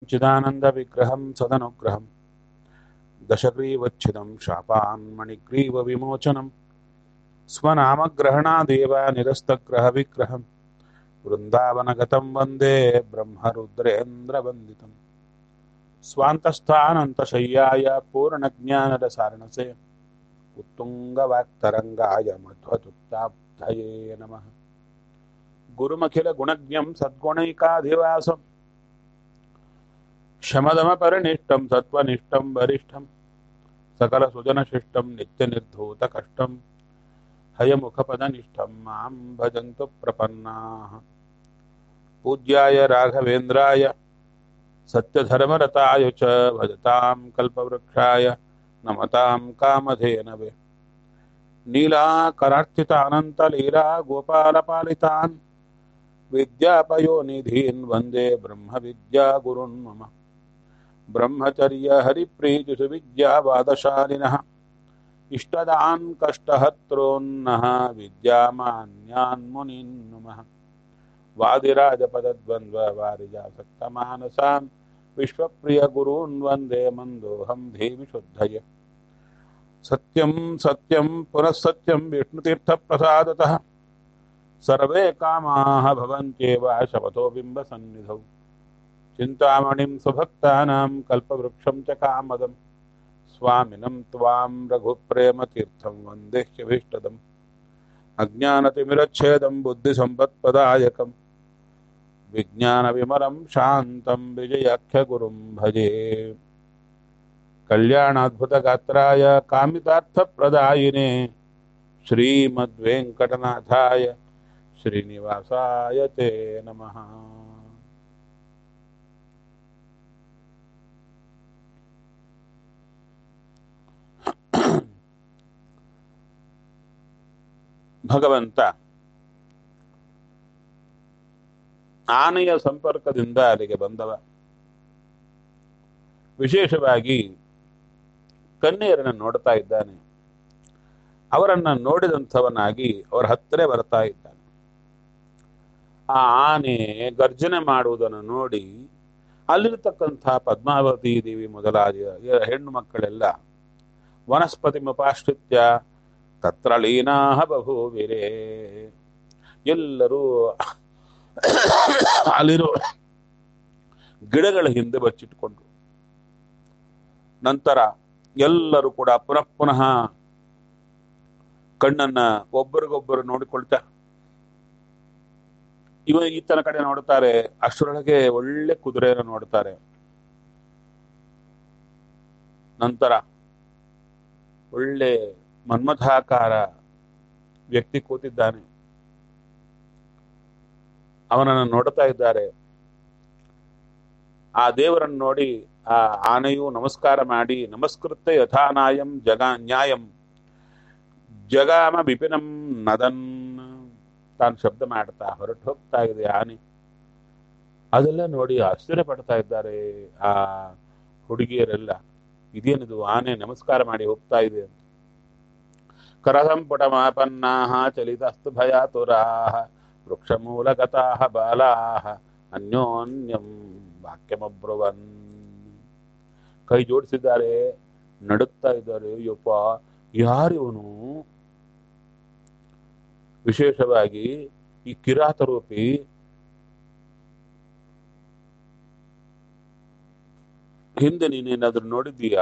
सच्चिदानन्दविग्रहं सदनुग्रहं दशग्रीवच्छिदं शापान्मणिग्रीवविमोचनं स्वनामग्रहणादेव निरस्तग्रहविग्रहं वृन्दावनगतं वन्दे ब्रह्मरुद्रेन्द्रवन्दितम् स्वान्तस्थानन्तशय्याय पूर्णज्ञानरसारणसे उत्तुङ्गवाक्तरङ्गाय मध्वदुक्ताब्धये नमः गुरुमखिलगुणज्ञं सद्गुणैकाधिवासम् शमदमपरिनिष्टं सत्त्वनिष्ठं वरिष्ठं सकलसुजनशिष्टं नित्यनिर्धूतकष्टं हयमुखपदनिष्ठं मां भजन्तु प्रपन्नाः पूज्याय राघवेन्द्राय सत्यधर्मरताय च भजतां कल्पवृक्षाय नमतां कामधेनवे नीलाकरार्थितानन्तलीला गोपालपालितान् विद्यापयोनिधीन् वन्दे ब्रह्मविद्यागुरुन् मम ब्रह्मचर्यहरिप्रीतिषु विद्यावादशालिनः इष्टदान् कष्टहत्रोन्नः विद्यामान्यान् मुनीन् नुमः वादिराजपदद्वन्द्ववारिजासक्तमानसान् विश्वप्रियगुरून् वन्दे मन्दोऽहं देवि शुद्धये सत्यं सत्यं पुनः सत्यं विष्णुतीर्थप्रसादतः सर्वे कामाः भवन्त्येव शपथो बिम्बसन्निधौ चिन्तामणिं स्वभक्तानां कल्पवृक्षं च कामदं स्वामिनं त्वां रघुप्रेमतीर्थं वन्देह्यभीष्टदम् अज्ञानतिमिरच्छेदं बुद्धिसम्पत्प्रदायकं विज्ञानविमलं शान्तं विजयाख्यगुरुं भजे कल्याणाद्भुतगात्राय कामितार्थप्रदायिने श्रीमद्वेङ्कटनाथाय श्रीनिवासाय ते नमः ಭಗವಂತ ಆನೆಯ ಸಂಪರ್ಕದಿಂದ ಅಲ್ಲಿಗೆ ಬಂದವ ವಿಶೇಷವಾಗಿ ಕನ್ಯೆಯರನ್ನು ನೋಡ್ತಾ ಇದ್ದಾನೆ ಅವರನ್ನ ನೋಡಿದಂಥವನಾಗಿ ಅವರ ಹತ್ತಿರ ಬರ್ತಾ ಇದ್ದಾನೆ ಆ ಆನೆ ಗರ್ಜನೆ ಮಾಡುವುದನ್ನು ನೋಡಿ ಅಲ್ಲಿರ್ತಕ್ಕಂಥ ಪದ್ಮಾವತಿ ದೇವಿ ಮೊದಲಾದ ಹೆಣ್ಣು ಮಕ್ಕಳೆಲ್ಲ ವನಸ್ಪತಿ ಮುಪಾಶ್ರಿತ್ಯ ತತ್ರ ಲೀನಾ ಬಹುವಿರೇ ಎಲ್ಲರೂ ಅಲ್ಲಿರೋ ಗಿಡಗಳ ಹಿಂದೆ ಬಚ್ಚಿಟ್ಕೊಂಡ್ರು ನಂತರ ಎಲ್ಲರೂ ಕೂಡ ಪುನಃ ಪುನಃ ಕಣ್ಣನ್ನ ಒಬ್ಬರಿಗೊಬ್ಬರು ನೋಡಿಕೊಳ್ತಾ ಇವ ಈತನ ಕಡೆ ನೋಡ್ತಾರೆ ಅಷ್ಟರೊಳಗೆ ಒಳ್ಳೆ ಕುದುರೆಯನ್ನು ನೋಡ್ತಾರೆ ನಂತರ ಒಳ್ಳೆ ಮನ್ಮಥಾಕಾರ ವ್ಯಕ್ತಿ ಕೂತಿದ್ದಾನೆ ಅವನನ್ನು ನೋಡ್ತಾ ಇದ್ದಾರೆ ಆ ದೇವರನ್ನು ನೋಡಿ ಆ ಆನೆಯು ನಮಸ್ಕಾರ ಮಾಡಿ ನಮಸ್ಕೃತ್ಯ ಯಥಾನಾಯಂ ಜಗ ನ್ಯಾಯಂ ಜಗಾಮ ಬಿಪಿನಂ ನದನ್ ತಾನು ಶಬ್ದ ಮಾಡ್ತಾ ಹೊರಟು ಹೋಗ್ತಾ ಇದೆ ಆನೆ ಅದೆಲ್ಲ ನೋಡಿ ಆಶ್ಚರ್ಯ ಪಡ್ತಾ ಇದ್ದಾರೆ ಆ ಹುಡುಗಿಯರೆಲ್ಲ ಇದೇನಿದು ಆನೆ ನಮಸ್ಕಾರ ಮಾಡಿ ಹೋಗ್ತಾ ಇದೆ ಅಂತ ಕರಸಂಪುಟಮಾಪನ್ನಾ ಚಲಿತಸ್ತು ಭಯಾತುರಾಹ ವೃಕ್ಷಮೂಲಗತಾ ಬಾಲಾಹ ಅನ್ಯೋನ್ಯಂ ವಾಕ್ಯಮಬ್ರುವನ್ ಕೈ ಜೋಡಿಸಿದ್ದಾರೆ ನಡುತ್ತಾ ಇದ್ದಾರೆ ಯಪ್ಪ ಯಾರಿವನು ವಿಶೇಷವಾಗಿ ಈ ಕಿರಾತ ರೂಪಿ ಹಿಂದೆ ನೀನೇನಾದ್ರೂ ನೋಡಿದ್ದೀಯಾ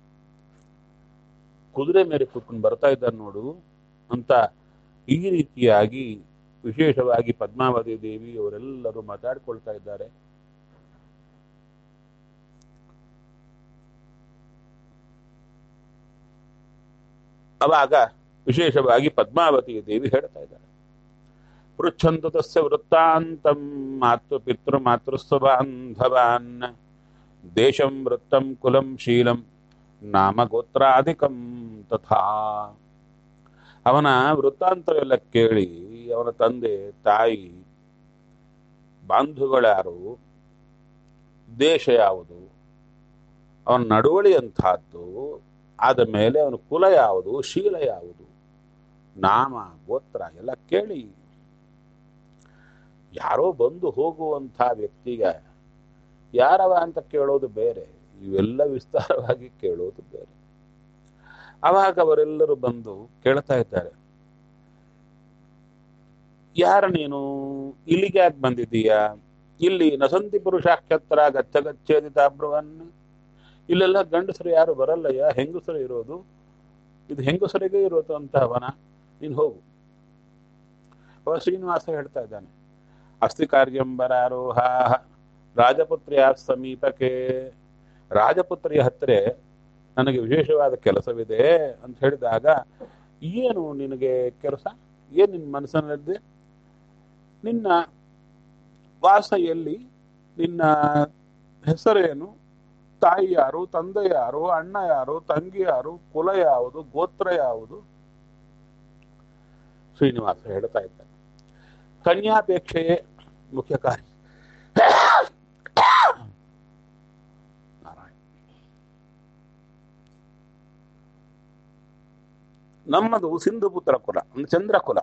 ಕುದುರೆ ಮೇಲೆ ಕೂತ್ಕೊಂಡು ಬರ್ತಾ ಇದ್ದಾನೆ ನೋಡು ಅಂತ ಈ ರೀತಿಯಾಗಿ ವಿಶೇಷವಾಗಿ ಪದ್ಮಾವತಿ ದೇವಿ ಅವರೆಲ್ಲರೂ ಮಾತಾಡ್ಕೊಳ್ತಾ ಇದ್ದಾರೆ ಅವಾಗ ವಿಶೇಷವಾಗಿ ಪದ್ಮಾವತಿ ದೇವಿ ಹೇಳ್ತಾ ಇದ್ದಾರೆ ಪೃಚ್ಛಂತು ತಸ್ಯ ವೃತ್ತಾಂತಂ ಮಾತೃ ಪಿತೃ ಮಾತೃಸ್ವ ಬಾಂಧವಾನ್ ದೇಶಂ ವೃತ್ತಂ ಕುಲಂ ಶೀಲಂ ನಾಮ ಗೋತ್ರಾಧಿಕಂ ತಥಾ ಅವನ ವೃತ್ತಾಂತವೆಲ್ಲ ಕೇಳಿ ಅವನ ತಂದೆ ತಾಯಿ ಬಾಂಧುಗಳ್ಯಾರು ದೇಶ ಯಾವುದು ಅವನ ನಡುವಳಿ ಅಂತಹದ್ದು ಆದ ಮೇಲೆ ಅವನ ಕುಲ ಯಾವುದು ಶೀಲ ಯಾವುದು ನಾಮ ಗೋತ್ರ ಎಲ್ಲ ಕೇಳಿ ಯಾರೋ ಬಂದು ಹೋಗುವಂಥ ವ್ಯಕ್ತಿಗೆ ಯಾರವ ಅಂತ ಕೇಳೋದು ಬೇರೆ ಇವೆಲ್ಲ ವಿಸ್ತಾರವಾಗಿ ಕೇಳೋದು ಬೇರೆ ಅವಾಗ ಅವರೆಲ್ಲರೂ ಬಂದು ಕೇಳ್ತಾ ಇದ್ದಾರೆ ಯಾರ ನೀನು ಇಲ್ಲಿಗೆ ಯಾಕೆ ಬಂದಿದ್ದೀಯಾ ಇಲ್ಲಿ ನಸಂತಿ ಪುರುಷಾಕ್ಷತ್ರ ಗಚ್ಚ ಗಚ್ಚೇದಿತ ಬ್ರುವನ್ ಇಲ್ಲೆಲ್ಲ ಗಂಡಸರು ಯಾರು ಬರಲ್ಲಯ್ಯ ಹೆಂಗಸರು ಇರೋದು ಇದು ಹೆಂಗಸರಿಗೆ ಇರೋದು ಅಂತ ಅವನ ನೀನು ಹೋಗು ಅವ ಶ್ರೀನಿವಾಸ ಹೇಳ್ತಾ ಇದ್ದಾನೆ ಅಸ್ಥಿ ಕಾರ್ಯಂಬರಾರೋಹ ರಾಜಪುತ್ರಿಯ ಸಮೀಪಕ್ಕೆ ರಾಜಪುತ್ರಿಯ ಹತ್ತಿರ ನನಗೆ ವಿಶೇಷವಾದ ಕೆಲಸವಿದೆ ಅಂತ ಹೇಳಿದಾಗ ಏನು ನಿನಗೆ ಕೆಲಸ ಏನು ನಿನ್ನ ಮನಸ್ಸಿನಲ್ಲಿದೆ ನಿನ್ನ ವಾಸ ಎಲ್ಲಿ ನಿನ್ನ ಹೆಸರೇನು ತಾಯಿ ಯಾರು ತಂದೆ ಯಾರು ಅಣ್ಣ ಯಾರು ತಂಗಿ ಯಾರು ಕುಲ ಯಾವುದು ಗೋತ್ರ ಯಾವುದು ಶ್ರೀನಿವಾಸ ಹೇಳ್ತಾ ಇದ್ದಾನೆ ಕನ್ಯಾಪೇಕ್ಷೆಯೇ ಮುಖ್ಯ ಕಾರ್ಯ ನಾರಾಯಣ ನಮ್ಮದು ಸಿಂಧುಪುತ್ರ ಕುಲ ಅಂದ್ರೆ ಚಂದ್ರ ಕುಲ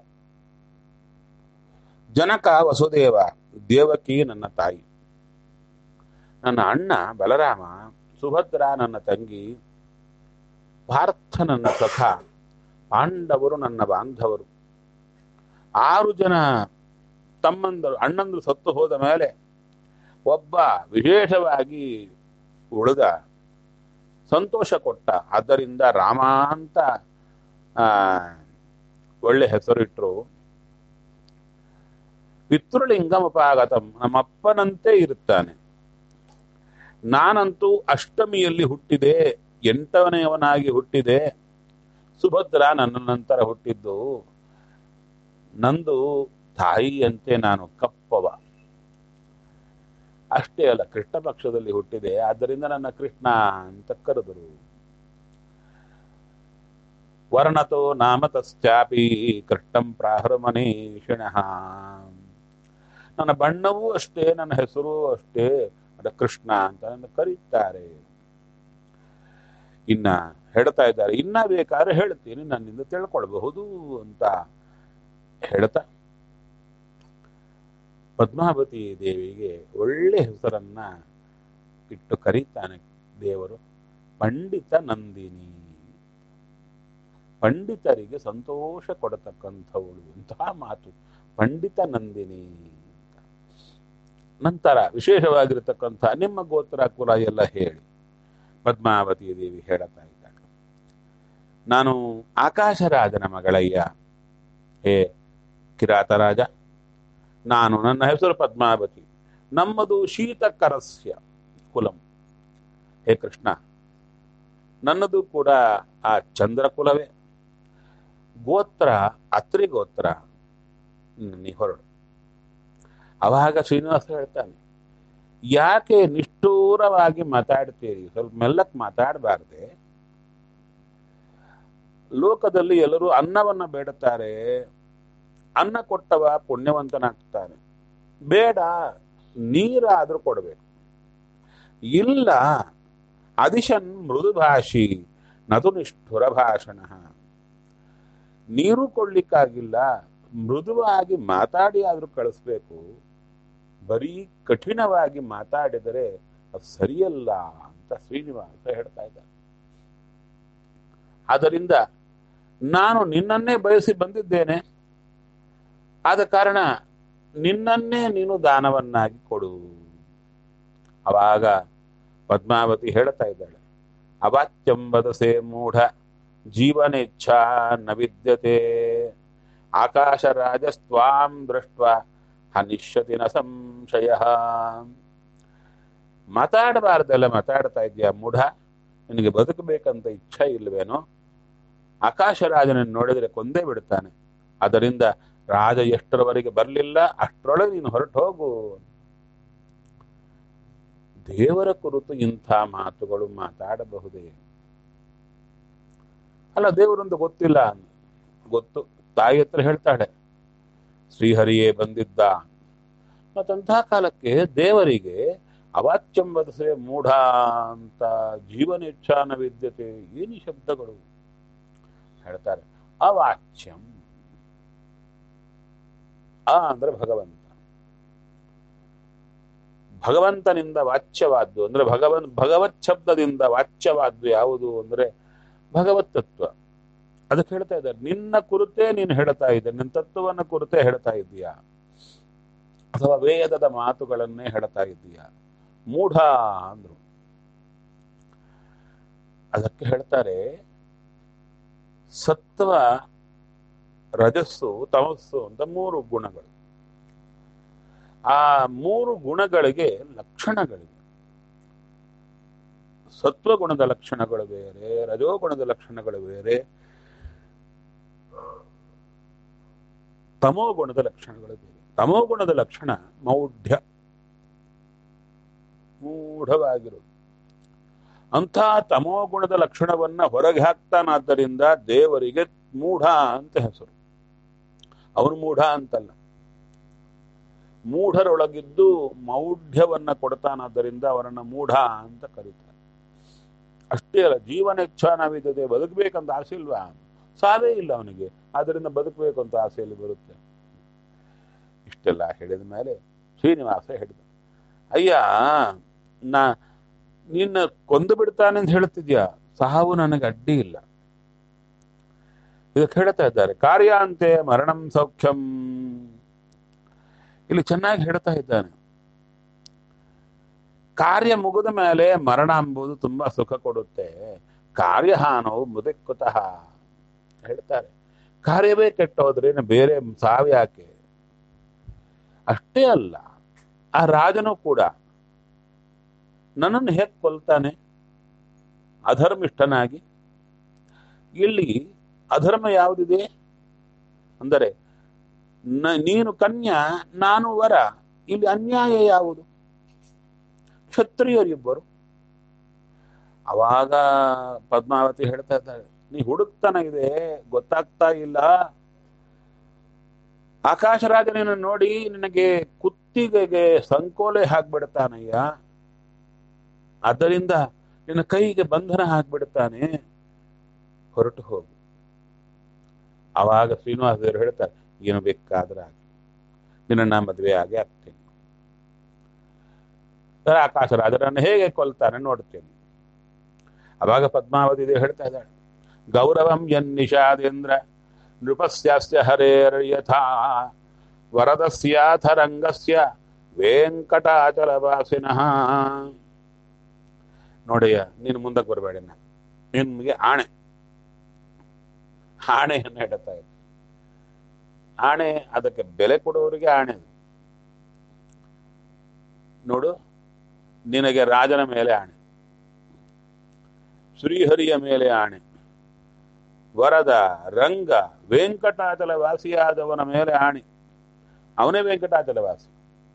ಜನಕ ವಸುದೇವ ದೇವಕಿ ನನ್ನ ತಾಯಿ ನನ್ನ ಅಣ್ಣ ಬಲರಾಮ ಸುಭದ್ರ ನನ್ನ ತಂಗಿ ಪಾರ್ಥ ನನ್ನ ಸಖ ಪಾಂಡವರು ನನ್ನ ಬಾಂಧವರು ಆರು ಜನ ತಮ್ಮಂದರು ಅಣ್ಣಂದರು ಸತ್ತು ಹೋದ ಮೇಲೆ ಒಬ್ಬ ವಿಶೇಷವಾಗಿ ಉಳಿದ ಸಂತೋಷ ಕೊಟ್ಟ ಆದ್ದರಿಂದ ರಾಮ ಅಂತ ಆ, ಒಳ್ಳೆ ಹೆಸರಿಟ್ರು ಪಿತೃಲಿಂಗಮಪಾಗತಂ ನಮ್ಮಪ್ಪನಂತೆ ಇರುತ್ತಾನೆ ನಾನಂತೂ ಅಷ್ಟಮಿಯಲ್ಲಿ ಹುಟ್ಟಿದೆ ಎಂಟನೆಯವನಾಗಿ ಹುಟ್ಟಿದೆ ಸುಭದ್ರ ನನ್ನ ನಂತರ ಹುಟ್ಟಿದ್ದು ನಂದು ತಾಯಿಯಂತೆ ನಾನು ಕಪ್ಪವ ಅಷ್ಟೇ ಅಲ್ಲ ಕೃಷ್ಣ ಪಕ್ಷದಲ್ಲಿ ಹುಟ್ಟಿದೆ ಆದ್ದರಿಂದ ನನ್ನ ಕೃಷ್ಣ ಅಂತ ಕರೆದರು ವರ್ಣತೋ ನಾಮ ತಶ್ಚಾಪಿ ಕೃಷ್ಣಂ ಪ್ರಾಹೃಮನೀಷಿಣ ನನ್ನ ಬಣ್ಣವೂ ಅಷ್ಟೇ ನನ್ನ ಹೆಸರು ಅಷ್ಟೇ ಅದ ಕೃಷ್ಣ ಅಂತ ನನ್ನ ಕರೀತಾರೆ ಇನ್ನ ಹೇಳ್ತಾ ಇದ್ದಾರೆ ಇನ್ನ ಬೇಕಾದ್ರೆ ಹೇಳ್ತೀನಿ ನನ್ನಿಂದ ತಿಳ್ಕೊಳ್ಬಹುದು ಅಂತ ಹೇಳ್ತಾ ಪದ್ಮಾವತಿ ದೇವಿಗೆ ಒಳ್ಳೆ ಹೆಸರನ್ನ ಇಟ್ಟು ಕರೀತಾನೆ ದೇವರು ಪಂಡಿತ ನಂದಿನಿ ಪಂಡಿತರಿಗೆ ಸಂತೋಷ ಕೊಡತಕ್ಕಂಥವಳು ಇಂತಹ ಮಾತು ಪಂಡಿತ ನಂದಿನಿ ಅಂತ. ನಂತರ ವಿಶೇಷವಾಗಿರತಕ್ಕಂಥ ನಿಮ್ಮ ಗೋತ್ರ ಕುಲ ಎಲ್ಲ ಹೇಳಿ ಪದ್ಮಾವತಿ ದೇವಿ ಹೇಳುತ್ತಾ ಇದ್ದಾಳೆ ನಾನು ಆಕಾಶರಾಜನ ಮಗಳಯ್ಯ ಹೇ ಕಿರಾತರಾಜ ನಾನು ನನ್ನ ಹೆಸರು ಪದ್ಮಾವತಿ ನಮ್ಮದು ಶೀತಕರಸ್ಯ ಕುಲಂ ಹೇ ಕೃಷ್ಣ ನನ್ನದು ಕೂಡ ಆ ಚಂದ್ರ ಕುಲವೇ ಗೋತ್ರ ಅತ್ರಿ ಗೋತ್ರ ನೀ ಹೊರಡು ಅವಾಗ ಶ್ರೀನಿವಾಸ ಹೇಳ್ತಾನೆ ಯಾಕೆ ನಿಷ್ಠೂರವಾಗಿ ಮಾತಾಡ್ತೀರಿ ಸ್ವಲ್ಪ ಮೆಲ್ಲಕ್ ಮಾತಾಡಬಾರ್ದೆ ಲೋಕದಲ್ಲಿ ಎಲ್ಲರೂ ಅನ್ನವನ್ನ ಬೇಡುತ್ತಾರೆ ಅನ್ನ ಕೊಟ್ಟವ ಪುಣ್ಯವಂತನಾಗ್ತಾನೆ ಬೇಡ ನೀರಾದ್ರೂ ಕೊಡಬೇಕು ಇಲ್ಲ ಅದಿಶನ್ ಮೃದು ಭಾಷಿ ನದು ನಿಷ್ಠುರ ಭಾಷಣ ನೀರು ಕೊಡ್ಲಿಕ್ಕಾಗಿಲ್ಲ ಮೃದುವಾಗಿ ಮಾತಾಡಿ ಆದ್ರೂ ಕಳಿಸ್ಬೇಕು ಬರೀ ಕಠಿಣವಾಗಿ ಮಾತಾಡಿದರೆ ಅದು ಸರಿಯಲ್ಲ ಅಂತ ಶ್ರೀನಿವಾಸ ಹೇಳ್ತಾ ಇದ್ದಾರೆ ಆದ್ದರಿಂದ ನಾನು ನಿನ್ನನ್ನೇ ಬಯಸಿ ಬಂದಿದ್ದೇನೆ ಆದ ಕಾರಣ ನಿನ್ನನ್ನೇ ನೀನು ದಾನವನ್ನಾಗಿ ಕೊಡು ಅವಾಗ ಪದ್ಮಾವತಿ ಹೇಳ್ತಾ ಇದ್ದಾಳೆ ಅವಾಚ್ಯಂಬದಸೆ ಮೂಢ ಜೀವನೇಚ್ಛಾ ನ ವಿದ್ಯತೆ ಆಕಾಶ ರಾಜಸ್ತ್ವಾಂ ದೃಷ್ಟ ಹನಿಷ್ಯತಿ ನ ಸಂಶಯ ಮಾತಾಡಬಾರ್ದೆಲ್ಲ ಮಾತಾಡ್ತಾ ಇದೆಯಾ ಮೂಢ ನಿನಗೆ ಬದುಕಬೇಕಂತ ಇಚ್ಛೆ ಇಲ್ವೇನೋ ಆಕಾಶ ರಾಜನನ್ನು ನೋಡಿದರೆ ಕೊಂದೇ ಬಿಡ್ತಾನೆ ಅದರಿಂದ ರಾಜ ಎಷ್ಟರವರೆಗೆ ಬರಲಿಲ್ಲ ಅಷ್ಟರೊಳಗೆ ನೀನು ಹೊರಟು ಹೋಗು ದೇವರ ಕುರಿತು ಇಂಥ ಮಾತುಗಳು ಮಾತಾಡಬಹುದೇ ಅಲ್ಲ ದೇವರೊಂದು ಗೊತ್ತಿಲ್ಲ ಗೊತ್ತು ತಾಯಿ ಹತ್ರ ಹೇಳ್ತಾಳೆ ಶ್ರೀಹರಿಯೇ ಬಂದಿದ್ದ ಮತ್ತಂತಹ ಕಾಲಕ್ಕೆ ದೇವರಿಗೆ ಅವಾಚ್ಯಂಬದಸೆ ಮೂಢ ಅಂತ ಜೀವನೇಚ್ಛಾನ ವಿದ್ಯತೆ ಏನು ಈ ಶಬ್ದಗಳು ಹೇಳ್ತಾರೆ ಅವಾಚ್ಯಂ ಆ ಅಂದ್ರೆ ಭಗವಂತ ಭಗವಂತನಿಂದ ವಾಚ್ಯವಾದ್ದು ಅಂದ್ರೆ ಭಗವನ್ ಭಗವತ್ ಶಬ್ದದಿಂದ ವಾಚ್ಯವಾದ್ದು ಯಾವುದು ಅಂದ್ರೆ ಭಗವತ್ ತತ್ವ ಅದಕ್ಕೆ ಹೇಳ್ತಾ ಇದ್ದಾರೆ ನಿನ್ನ ಕುರಿತೇ ನೀನು ಹೇಳ್ತಾ ಇದ್ದೆ ನಿನ್ನ ತತ್ವವನ್ನು ಕುರಿತೇ ಹೇಳ್ತಾ ಇದ್ದೀಯಾ ಅಥವಾ ವೇದದ ಮಾತುಗಳನ್ನೇ ಹೇಳ್ತಾ ಇದ್ದೀಯಾ ಮೂಢ ಅಂದ್ರು ಅದಕ್ಕೆ ಹೇಳ್ತಾರೆ ಸತ್ವ ರಜಸ್ಸು ತಮಸ್ಸು ಅಂತ ಮೂರು ಗುಣಗಳು ಆ ಮೂರು ಗುಣಗಳಿಗೆ ಲಕ್ಷಣಗಳಿವೆ ಸತ್ವಗುಣದ ಲಕ್ಷಣಗಳು ಬೇರೆ ರಜೋಗುಣದ ಲಕ್ಷಣಗಳು ಬೇರೆ ತಮೋಗುಣದ ಲಕ್ಷಣಗಳು ಬೇರೆ ತಮೋಗುಣದ ಲಕ್ಷಣ ಮೌಢ್ಯ ಮೂಢವಾಗಿರುವುದು ಅಂಥ ತಮೋಗುಣದ ಲಕ್ಷಣವನ್ನ ಹೊರಗೆ ಹಾಕ್ತಾನಾದ್ದರಿಂದ ದೇವರಿಗೆ ಮೂಢ ಅಂತ ಹೆಸರು ಅವನು ಮೂಢ ಅಂತಲ್ಲ ಮೂಢರೊಳಗಿದ್ದು ಮೌಢ್ಯವನ್ನ ಕೊಡ್ತಾನಾದ್ದರಿಂದ ಅವರನ್ನ ಮೂಢ ಅಂತ ಕರೀತಾರೆ ಅಷ್ಟೇ ಅಲ್ಲ ಜೀವನ ಇಚ್ಛಾನವಿದ್ದದೆ ಬದುಕಬೇಕಂತ ಆಸೆ ಇಲ್ವಾ ಸಾವೇ ಇಲ್ಲ ಅವನಿಗೆ ಆದ್ದರಿಂದ ಬದುಕಬೇಕು ಅಂತ ಆಸೆಯಲ್ಲಿ ಬರುತ್ತೆ ಇಷ್ಟೆಲ್ಲ ಹೇಳಿದ ಮೇಲೆ ಶ್ರೀನಿವಾಸ ಹೇಳಿದ ಅಯ್ಯ ನಾ ನಿನ್ನ ಕೊಂದು ಬಿಡ್ತಾನೆ ಅಂತ ಹೇಳ್ತಿದ್ಯಾ ಸಾವು ನನಗೆ ಅಡ್ಡಿ ಇಲ್ಲ ಇದಕ್ಕೆ ಹೇಳ್ತಾ ಇದ್ದಾರೆ ಕಾರ್ಯಾಂತೆ ಮರಣಂ ಸೌಖ್ಯಂ ಇಲ್ಲಿ ಚೆನ್ನಾಗಿ ಹೇಳ್ತಾ ಇದ್ದಾನೆ ಕಾರ್ಯ ಮುಗಿದ ಮೇಲೆ ಮರಣ ಎಂಬುದು ತುಂಬಾ ಸುಖ ಕೊಡುತ್ತೆ ಕಾರ್ಯಹಾನವು ಮುದಕ್ಕುತಃ ಹೇಳ್ತಾರೆ ಕಾರ್ಯವೇ ಕೆಟ್ಟೋದ್ರೆ ಇನ್ನು ಬೇರೆ ಯಾಕೆ ಅಷ್ಟೇ ಅಲ್ಲ ಆ ರಾಜನು ಕೂಡ ನನ್ನನ್ನು ಹೇಗೆ ಕೊಲ್ತಾನೆ ಅಧರ್ಮಿಷ್ಠನಾಗಿ ಇಲ್ಲಿ ಅಧರ್ಮ ಯಾವುದಿದೆ ಅಂದರೆ ನ- ನೀನು ಕನ್ಯಾ ನಾನು ವರ ಇಲ್ಲಿ ಅನ್ಯಾಯ ಯಾವುದು ಕ್ಷತ್ರಿಯರಿಬ್ಬರು ಅವಾಗ ಪದ್ಮಾವತಿ ಹೇಳ್ತಾ ಇದ್ದಾಳೆ ನೀ ಹುಡುಕ್ತಾನ ಇದೆ ಗೊತ್ತಾಗ್ತಾ ಇಲ್ಲ ಆಕಾಶರಾಜನನ್ನು ನೋಡಿ ನಿನಗೆ ಕುತ್ತಿಗೆಗೆ ಸಂಕೋಲೆ ಹಾಕ್ಬಿಡ್ತಾನಯ್ಯ ಆದ್ದರಿಂದ ನಿನ್ನ ಕೈಗೆ ಬಂಧನ ಹಾಕ್ಬಿಡ್ತಾನೆ ಹೊರಟು ಹೋಗು ಅವಾಗ ಶ್ರೀನಿವಾಸ ದೇವರು ಹೇಳ್ತಾರೆ ಏನು ಬೇಕಾದ್ರೆ ಆಗಿ ನಿನ್ನ ಮದುವೆ ಆಗಿ ಆಗ್ತೇನೆ ಸರ್ ಆಕಾಶರಾಜರನ್ನು ಹೇಗೆ ಕೊಲ್ತಾನೆ ನೋಡ್ತೇನೆ ಅವಾಗ ಪದ್ಮಾವತಿ ದೇವಿ ಹೇಳ್ತಾ ಇದ್ದಾಳೆ ಗೌರವಂ ಯನ್ನಿಷಾದೇಂದ್ರ ನೃಪಸ್ಯಾಸ್ಯ ಹರೇರ್ಯಥಾ ವರದಸ್ಯಾಥ ರಂಗಸ್ಯ ವೆಂಕಟಾಚಲವಾಸಿನಃ ನೋಡಯ್ಯ ನೀನು ಮುಂದಕ್ಕೆ ಬರಬೇಡ ನಿನ್ಗೆ ಆಣೆ ಆಣೆಯನ್ನು ಹೇಳ್ತಾ ಇದ್ದೆ ಆಣೆ ಅದಕ್ಕೆ ಬೆಲೆ ಕೊಡುವವರಿಗೆ ಆಣೆ ಅದು. ನೋಡು ನಿನಗೆ ರಾಜನ ಮೇಲೆ ಆಣೆ ಶ್ರೀಹರಿಯ ಮೇಲೆ ಆಣೆ ವರದ ರಂಗ ವೆಂಕಟಾಚಲ ವಾಸಿಯಾದವನ ಮೇಲೆ ಆಣೆ ಅವನೇ ವೆಂಕಟಾಚಲ ವಾಸಿ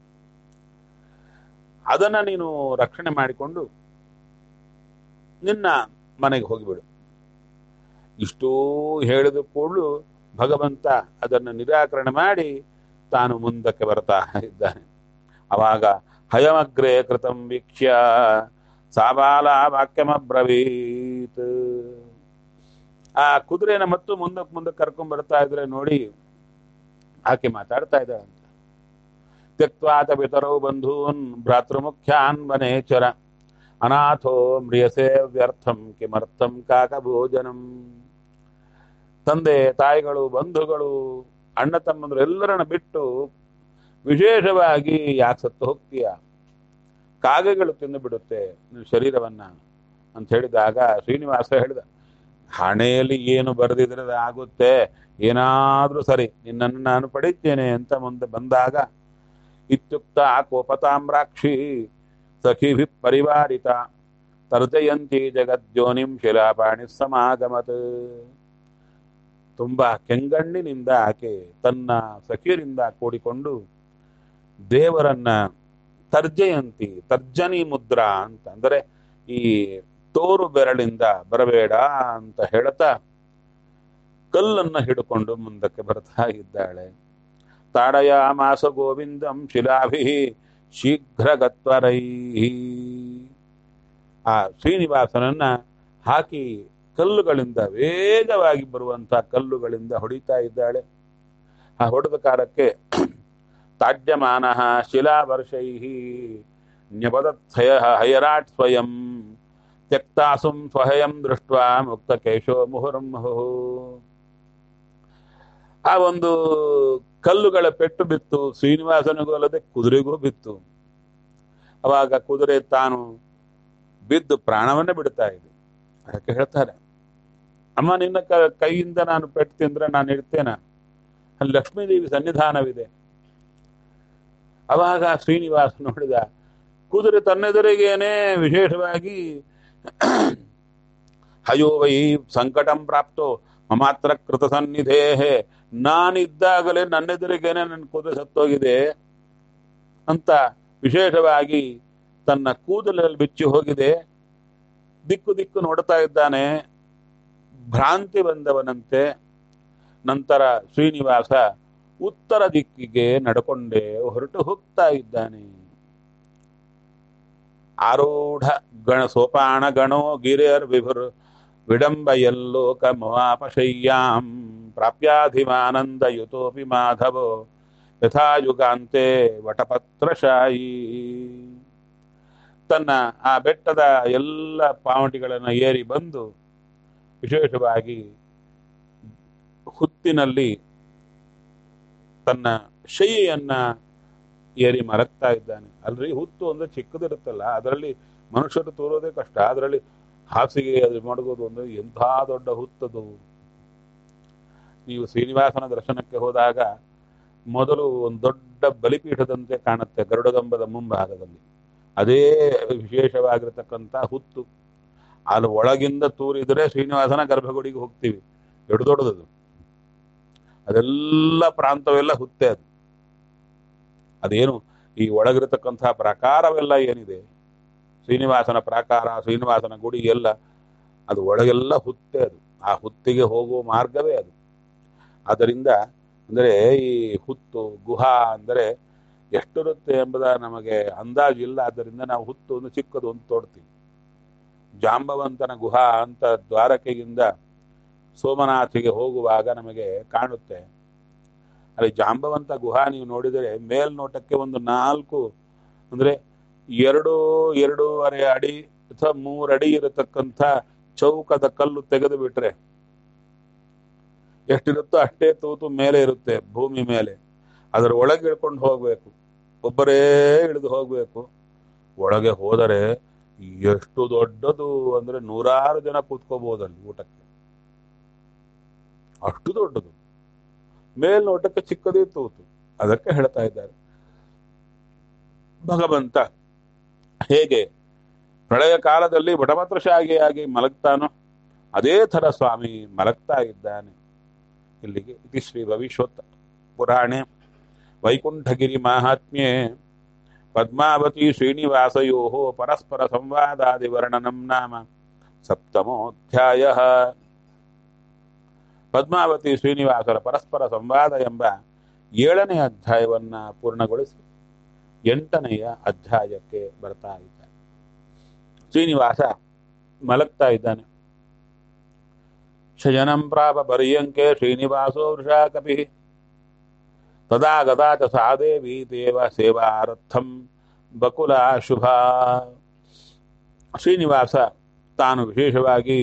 ಅದನ್ನ ನೀನು ರಕ್ಷಣೆ ಮಾಡಿಕೊಂಡು ನಿನ್ನ ಮನೆಗೆ ಹೋಗಿಬಿಡು ಇಷ್ಟೂ ಹೇಳಿದ ಕೂಡಲು ಭಗವಂತ ಅದನ್ನು ನಿರಾಕರಣೆ ಮಾಡಿ ತಾನು ಮುಂದಕ್ಕೆ ಬರ್ತಾ ಇದ್ದಾನೆ ಅವಾಗ ಹಯಮಗ್ರೆ ಕೃತಂ ವೀಕ್ಷ್ಯ ಸಾಬಾಲ ವಾಕ್ಯಮಬ್ರವೀತ್ ಆ ಕುದುರೆನ ಮತ್ತು ಮುಂದಕ್ಕೆ ಮುಂದಕ್ಕೆ ಕರ್ಕೊಂಡ್ ಬರ್ತಾ ಇದ್ರೆ ನೋಡಿ ಆಕೆ ಮಾತಾಡ್ತಾ ಇದ್ದಾಳಂತ ತ್ಯಕ್ವಾತ ಪಿತರೌ ಬಂಧೂನ್ ಭ್ರಾತೃಮುಖ್ಯಾನ್ ವನೇಚರ ಅನಾಥೋ ಮ್ರಿಯಸೆ ವ್ಯರ್ಥಂ ಕಿಮರ್ಥಂ ಕಾಕಭೋಜನಂ ತಂದೆ ತಾಯಿಗಳು ಬಂಧುಗಳು ಅಣ್ಣ ತಮ್ಮಂದ್ರು ಎಲ್ಲರನ್ನ ಬಿಟ್ಟು ವಿಶೇಷವಾಗಿ ಯಾಕೆ ಸತ್ತು ಹೋಗ್ತೀಯ ಕಾಗೆಗಳು ತಿಂದು ಬಿಡುತ್ತೆ ನಿನ್ನ ಶರೀರವನ್ನ ಅಂತ ಹೇಳಿದಾಗ ಶ್ರೀನಿವಾಸ ಹೇಳಿದ ಹಣೆಯಲ್ಲಿ ಏನು ಬರೆದಿದ್ರೆ ಅದು ಆಗುತ್ತೆ ಏನಾದ್ರೂ ಸರಿ ನಿನ್ನನ್ನು ನಾನು ಪಡಿತೇನೆ ಅಂತ ಮುಂದೆ ಬಂದಾಗ ಇತ್ಯುಕ್ತ ಕೋಪತಾಮ್ರಾಕ್ಷಿ ಸಖಿಭಿ ಪರಿವಾರಿತ ತರ್ಜಯಂತಿ ಜಗದ್ಯೋನಿಂ ಶಿಲಾಪಾಣಿ ಸಮಾಗಮತ್ ತುಂಬಾ ಕೆಂಗಣ್ಣಿನಿಂದ ಆಕೆ ತನ್ನ ಸಖಿಯರಿಂದ ಕೂಡಿಕೊಂಡು ದೇವರನ್ನ ತರ್ಜಯಂತಿ ತರ್ಜನಿ ಮುದ್ರಾ ಅಂತ ಅಂದರೆ ಈ ತೋರು ಬೆರಳಿಂದ ಬರಬೇಡ ಅಂತ ಹೇಳ್ತಾ ಕಲ್ಲನ್ನ ಹಿಡ್ಕೊಂಡು ಮುಂದಕ್ಕೆ ಬರ್ತಾ ಇದ್ದಾಳೆ ತಾಡಯ ಮಾಸ ಗೋವಿಂದಂ ಶಿಲಾಭಿ ಶೀಘ್ರಗತ್ವರೈ ಆ ಶ್ರೀನಿವಾಸನನ್ನ ಹಾಕಿ ಕಲ್ಲುಗಳಿಂದ ವೇಗವಾಗಿ ಬರುವಂತಹ ಕಲ್ಲುಗಳಿಂದ ಹೊಡಿತಾ ಇದ್ದಾಳೆ ಆ ಹೊಡೆದ ಕಾಲಕ್ಕೆ ತಾಡ್ಯಮಾನ ಶಿಲಾವರ್ಷೈ ನ್ಯಪದತ್ಥಯ ಹಯರಾಟ್ ಸ್ವಯಂ ತ್ಯಕ್ತಾಸುಂ ಸ್ವಹಯಂ ದೃಷ್ಟ ಮುಕ್ತ ಕೇಶೋ ಮುಹುರ್ಮುಹು ಆ ಒಂದು ಕಲ್ಲುಗಳ ಪೆಟ್ಟು ಬಿತ್ತು ಶ್ರೀನಿವಾಸನಿಗೂ ಅಲ್ಲದೆ ಕುದುರೆಗೂ ಬಿತ್ತು ಅವಾಗ ಕುದುರೆ ತಾನು ಬಿದ್ದು ಪ್ರಾಣವನ್ನೇ ಬಿಡ್ತಾ ಇದೆ ಅದಕ್ಕೆ ಹೇಳ್ತಾರೆ ಅಮ್ಮ ನಿನ್ನ ಕ- ಕೈಯಿಂದ ನಾನು ಪೆಟ್ಟು ತಿಂದ್ರೆ ನಾನು ಇಡ್ತೇನ ಅಲ್ಲಿ ಲಕ್ಷ್ಮೀದೇವಿ ಸನ್ನಿಧಾನವಿದೆ ಅವಾಗ ಶ್ರೀನಿವಾಸ ನೋಡಿದ ಕುದುರೆ ತನ್ನೆದುರಿಗೇನೆ ವಿಶೇಷವಾಗಿ ಹಯೋ ವೈ ಸಂಕಟಂ ಪ್ರಾಪ್ತೋ ಮಮಾತ್ರ ಕೃತ ಸನ್ನಿಧೇಹೆ ನಾನಿದ್ದಾಗಲೇ ನನ್ನೆದುರಿಗೇನೆ ನನ್ನ ಕುದುರೆ ಸತ್ತೋಗಿದೆ ಅಂತ ವಿಶೇಷವಾಗಿ ತನ್ನ ಕೂದಲಲ್ಲಿ ಬಿಚ್ಚಿ ಹೋಗಿದೆ ದಿಕ್ಕು ದಿಕ್ಕು ನೋಡ್ತಾ ಇದ್ದಾನೆ ಭ್ರಾಂತಿ ಬಂದವನಂತೆ ನಂತರ ಶ್ರೀನಿವಾಸ ಉತ್ತರ ದಿಕ್ಕಿಗೆ ನಡ್ಕೊಂಡೇ ಹೊರಟು ಹೋಗ್ತಾ ಇದ್ದಾನೆ ಆರೂಢ ಗಣ ಸೋಪಾನ ಗಣೋ ಗಿರಿಯರ್ ವಿಭುರ್ ವಿಡಂಬ ಎಲ್ಲೋಕ ಮವಾಪಶಯ್ಯಾಂ ಪ್ರಾಪ್ಯಾಧಿಮಾನಂದ ಯುತೋಪಿ ಮಾಧವೋ ಯಥಾಯುಗಾಂತೆ ವಟಪತ್ರಶಾಯಿ ತನ್ನ ಆ ಬೆಟ್ಟದ ಎಲ್ಲ ಪಾವಟಿಗಳನ್ನು ಏರಿ ಬಂದು ವಿಶೇಷವಾಗಿ ಹುತ್ತಿನಲ್ಲಿ ತನ್ನ ಶೈಯನ್ನ ಏರಿ ಮಲಗ್ತಾ ಇದ್ದಾನೆ ಅಲ್ರಿ ಹುತ್ತು ಅಂದ್ರೆ ಚಿಕ್ಕದಿರುತ್ತಲ್ಲ ಅದರಲ್ಲಿ ಮನುಷ್ಯರು ತೋರೋದೇ ಕಷ್ಟ ಅದರಲ್ಲಿ ಹಾಸಿಗೆ ಅದು ಮಡಗೋದು ಅಂದ್ರೆ ಎಂಥ ದೊಡ್ಡ ಹುತ್ತದು ನೀವು ಶ್ರೀನಿವಾಸನ ದರ್ಶನಕ್ಕೆ ಹೋದಾಗ ಮೊದಲು ಒಂದು ದೊಡ್ಡ ಬಲಿಪೀಠದಂತೆ ಕಾಣುತ್ತೆ ಗರುಡಗಂಬದ ಮುಂಭಾಗದಲ್ಲಿ ಅದೇ ವಿಶೇಷವಾಗಿರತಕ್ಕಂಥ ಹುತ್ತು ಅಲ್ಲಿ ಒಳಗಿಂದ ತೂರಿದ್ರೆ ಶ್ರೀನಿವಾಸನ ಗರ್ಭಗುಡಿಗೆ ಹೋಗ್ತೀವಿ ದೊಡ್ಡ ದೊಡ್ಡದು ಅದೆಲ್ಲ ಪ್ರಾಂತವೆಲ್ಲ ಹುತ್ತೆ ಅದು ಅದೇನು ಈ ಒಳಗಿರತಕ್ಕಂತಹ ಪ್ರಾಕಾರವೆಲ್ಲ ಏನಿದೆ ಶ್ರೀನಿವಾಸನ ಪ್ರಾಕಾರ ಶ್ರೀನಿವಾಸನ ಗುಡಿ ಎಲ್ಲ ಅದು ಒಳಗೆಲ್ಲ ಹುತ್ತೆ ಅದು ಆ ಹುತ್ತಿಗೆ ಹೋಗುವ ಮಾರ್ಗವೇ ಅದು ಆದ್ದರಿಂದ ಅಂದರೆ ಈ ಹುತ್ತು ಗುಹಾ ಅಂದರೆ ಎಷ್ಟಿರುತ್ತೆ ಎಂಬುದ ನಮಗೆ ಅಂದಾಜಿಲ್ಲ ಆದ್ದರಿಂದ ನಾವು ಹುತ್ತು ಒಂದು ಚಿಕ್ಕದು ಒಂದು ತೋಡ್ತೀವಿ ಜಾಂಬವಂತನ ಗುಹಾ ಅಂತ ದ್ವಾರಕೆಯಿಂದ ಸೋಮನಾಥಿಗೆ ಹೋಗುವಾಗ ನಮಗೆ ಕಾಣುತ್ತೆ ಅಲ್ಲಿ ಜಾಂಬವಂತ ಗುಹಾ ನೀವು ನೋಡಿದರೆ ಮೇಲ್ನೋಟಕ್ಕೆ ಒಂದು ನಾಲ್ಕು ಅಂದ್ರೆ ಎರಡು ಎರಡೂವರೆ ಅಡಿ ಅಥವಾ ಮೂರು ಅಡಿ ಇರತಕ್ಕಂಥ ಚೌಕದ ಕಲ್ಲು ತೆಗೆದು ಬಿಟ್ರೆ ಎಷ್ಟಿರುತ್ತೋ ಅಷ್ಟೇ ತೂತು ಮೇಲೆ ಇರುತ್ತೆ ಭೂಮಿ ಮೇಲೆ ಅದರ ಒಳಗೆ ಇಳ್ಕೊಂಡು ಹೋಗ್ಬೇಕು ಒಬ್ಬರೇ ಇಳಿದು ಹೋಗ್ಬೇಕು ಒಳಗೆ ಹೋದರೆ ಎಷ್ಟು ದೊಡ್ಡದು ಅಂದ್ರೆ ನೂರಾರು ಜನ ಕೂತ್ಕೋಬಹುದಲ್ಲಿ ಊಟಕ್ಕೆ ಅಷ್ಟು ದೊಡ್ಡದು ಮೇಲ್ನೋಟಕ್ಕೆ ಚಿಕ್ಕದೇ ತೂತು ಅದಕ್ಕೆ ಹೇಳ್ತಾ ಇದ್ದಾರೆ ಭಗವಂತ ಹೇಗೆ ಪ್ರಳಯ ಕಾಲದಲ್ಲಿ ಬಟಪತ್ರಶಾಗಿಯಾಗಿ ಮಲಗ್ತಾನೋ ಅದೇ ಥರ ಸ್ವಾಮಿ ಮಲಗ್ತಾ ಇದ್ದಾನೆ ಇಲ್ಲಿಗೆ ಇತಿ ಶ್ರೀ ಭವಿಷ್ಯೋತ್ತ ಪುರಾಣೆ ವೈಕುಂಠಗಿರಿ ಮಾಹಾತ್ಮ್ಯೆ ಪದ್ಮಾವತಿ ಶ್ರೀನಿವಾಸಯೋ ಪರಸ್ಪರ ಸಂವಾದಾದಿ ವರ್ಣನಂ ನಾಮ ಸಪ್ತಮೋಧ್ಯಾಯ ಪದ್ಮಾವತಿ ಶ್ರೀನಿವಾಸರ ಪರಸ್ಪರ ಸಂವಾದ ಎಂಬ ಏಳನೇ ಅಧ್ಯಾಯವನ್ನ ಪೂರ್ಣಗೊಳಿಸಿ ಎಂಟನೆಯ ಅಧ್ಯಾಯಕ್ಕೆ ಬರ್ತಾ ಇದ್ದಾನೆ ಶ್ರೀನಿವಾಸ ಮಲಗ್ತಾ ಇದ್ದಾನೆ ಶಯನಂ ಪ್ರಾಪ ಪರ್ಯಂಕೆ ಶ್ರೀನಿವಾಸೋ ವೃಷಾ ಕಪಿ ತದಾ ಗದಾ ಚ ಸಾ ದೇವಿ ದೇವ ಸೇವಾರ್ಥಂ ಬಕುಲ ಶುಭ ಶ್ರೀನಿವಾಸ ತಾನು ವಿಶೇಷವಾಗಿ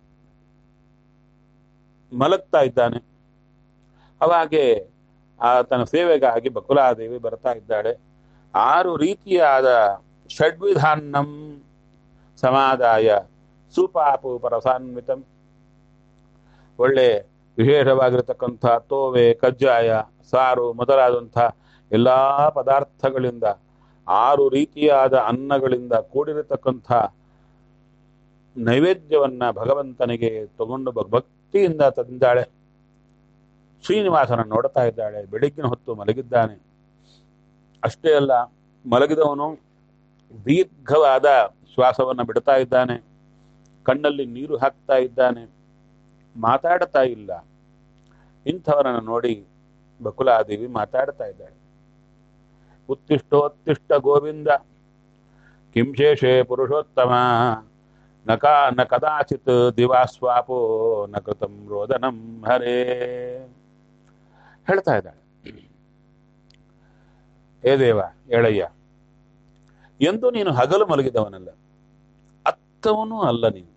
ಮಲಗ್ತಾ ಇದ್ದಾನೆ ಅವಾಗೆ ಆತನ ಸೇವೆಗಾಗಿ ಬಕುಲಾದೇವಿ ಬರ್ತಾ ಇದ್ದಾಳೆ ಆರು ರೀತಿಯಾದ ಷಡ್ವಿಧಾನ್ನಂ ಸಮಾದಾಯ ಸುಪಾಪು ಪರಸಾನ್ವಿತಂ ಒಳ್ಳೆ ವಿಶೇಷವಾಗಿರತಕ್ಕಂಥ ತೋವೆ ಕಜ್ಜಾಯ ಸಾರು ಮೊದಲಾದಂಥ ಎಲ್ಲ ಪದಾರ್ಥಗಳಿಂದ ಆರು ರೀತಿಯಾದ ಅನ್ನಗಳಿಂದ ಕೂಡಿರತಕ್ಕಂಥ ನೈವೇದ್ಯವನ್ನ ಭಗವಂತನಿಗೆ ತಗೊಂಡು ಭ- ಭಕ್ತಿಯಿಂದ ತಂದಾಳೆ ಶ್ರೀನಿವಾಸನ ನೋಡ್ತಾ ಇದ್ದಾಳೆ ಬೆಳಗ್ಗಿನ ಹೊತ್ತು ಮಲಗಿದ್ದಾನೆ ಅಷ್ಟೇ ಅಲ್ಲ ಮಲಗಿದವನು ದೀರ್ಘವಾದ ಶ್ವಾಸವನ್ನು ಬಿಡ್ತಾ ಇದ್ದಾನೆ ಕಣ್ಣಲ್ಲಿ ನೀರು ಹಾಕ್ತಾ ಇದ್ದಾನೆ ಮಾತಾಡ್ತಾ ಇಲ್ಲ ಇಂಥವರನ್ನು ನೋಡಿ ಬಕುಲಾದೇವಿ ಮಾತಾಡ್ತಾ ಇದ್ದಾಳೆ ಉತ್ತಿಷ್ಟೋತ್ತಿಷ್ಟ ಗೋವಿಂದ ಕಿಂಶೇಷೇ ಪುರುಷೋತ್ತಮ ನ ಕಾ ನ ಕದಾಚಿತ್ ದಿವಾಸ್ವಾಪೋ ನ ಕೃತಂ ರೋದನಂ ಹರೇ ಹೇಳ್ತಾ ಇದ್ದಾಳೆ ಹೇ ದೇವ ಹೇಳಯ್ಯ ಎಂದು ನೀನು ಹಗಲು ಮಲಗಿದವನಲ್ಲ ಅತ್ತವನು ಅಲ್ಲ ನೀನು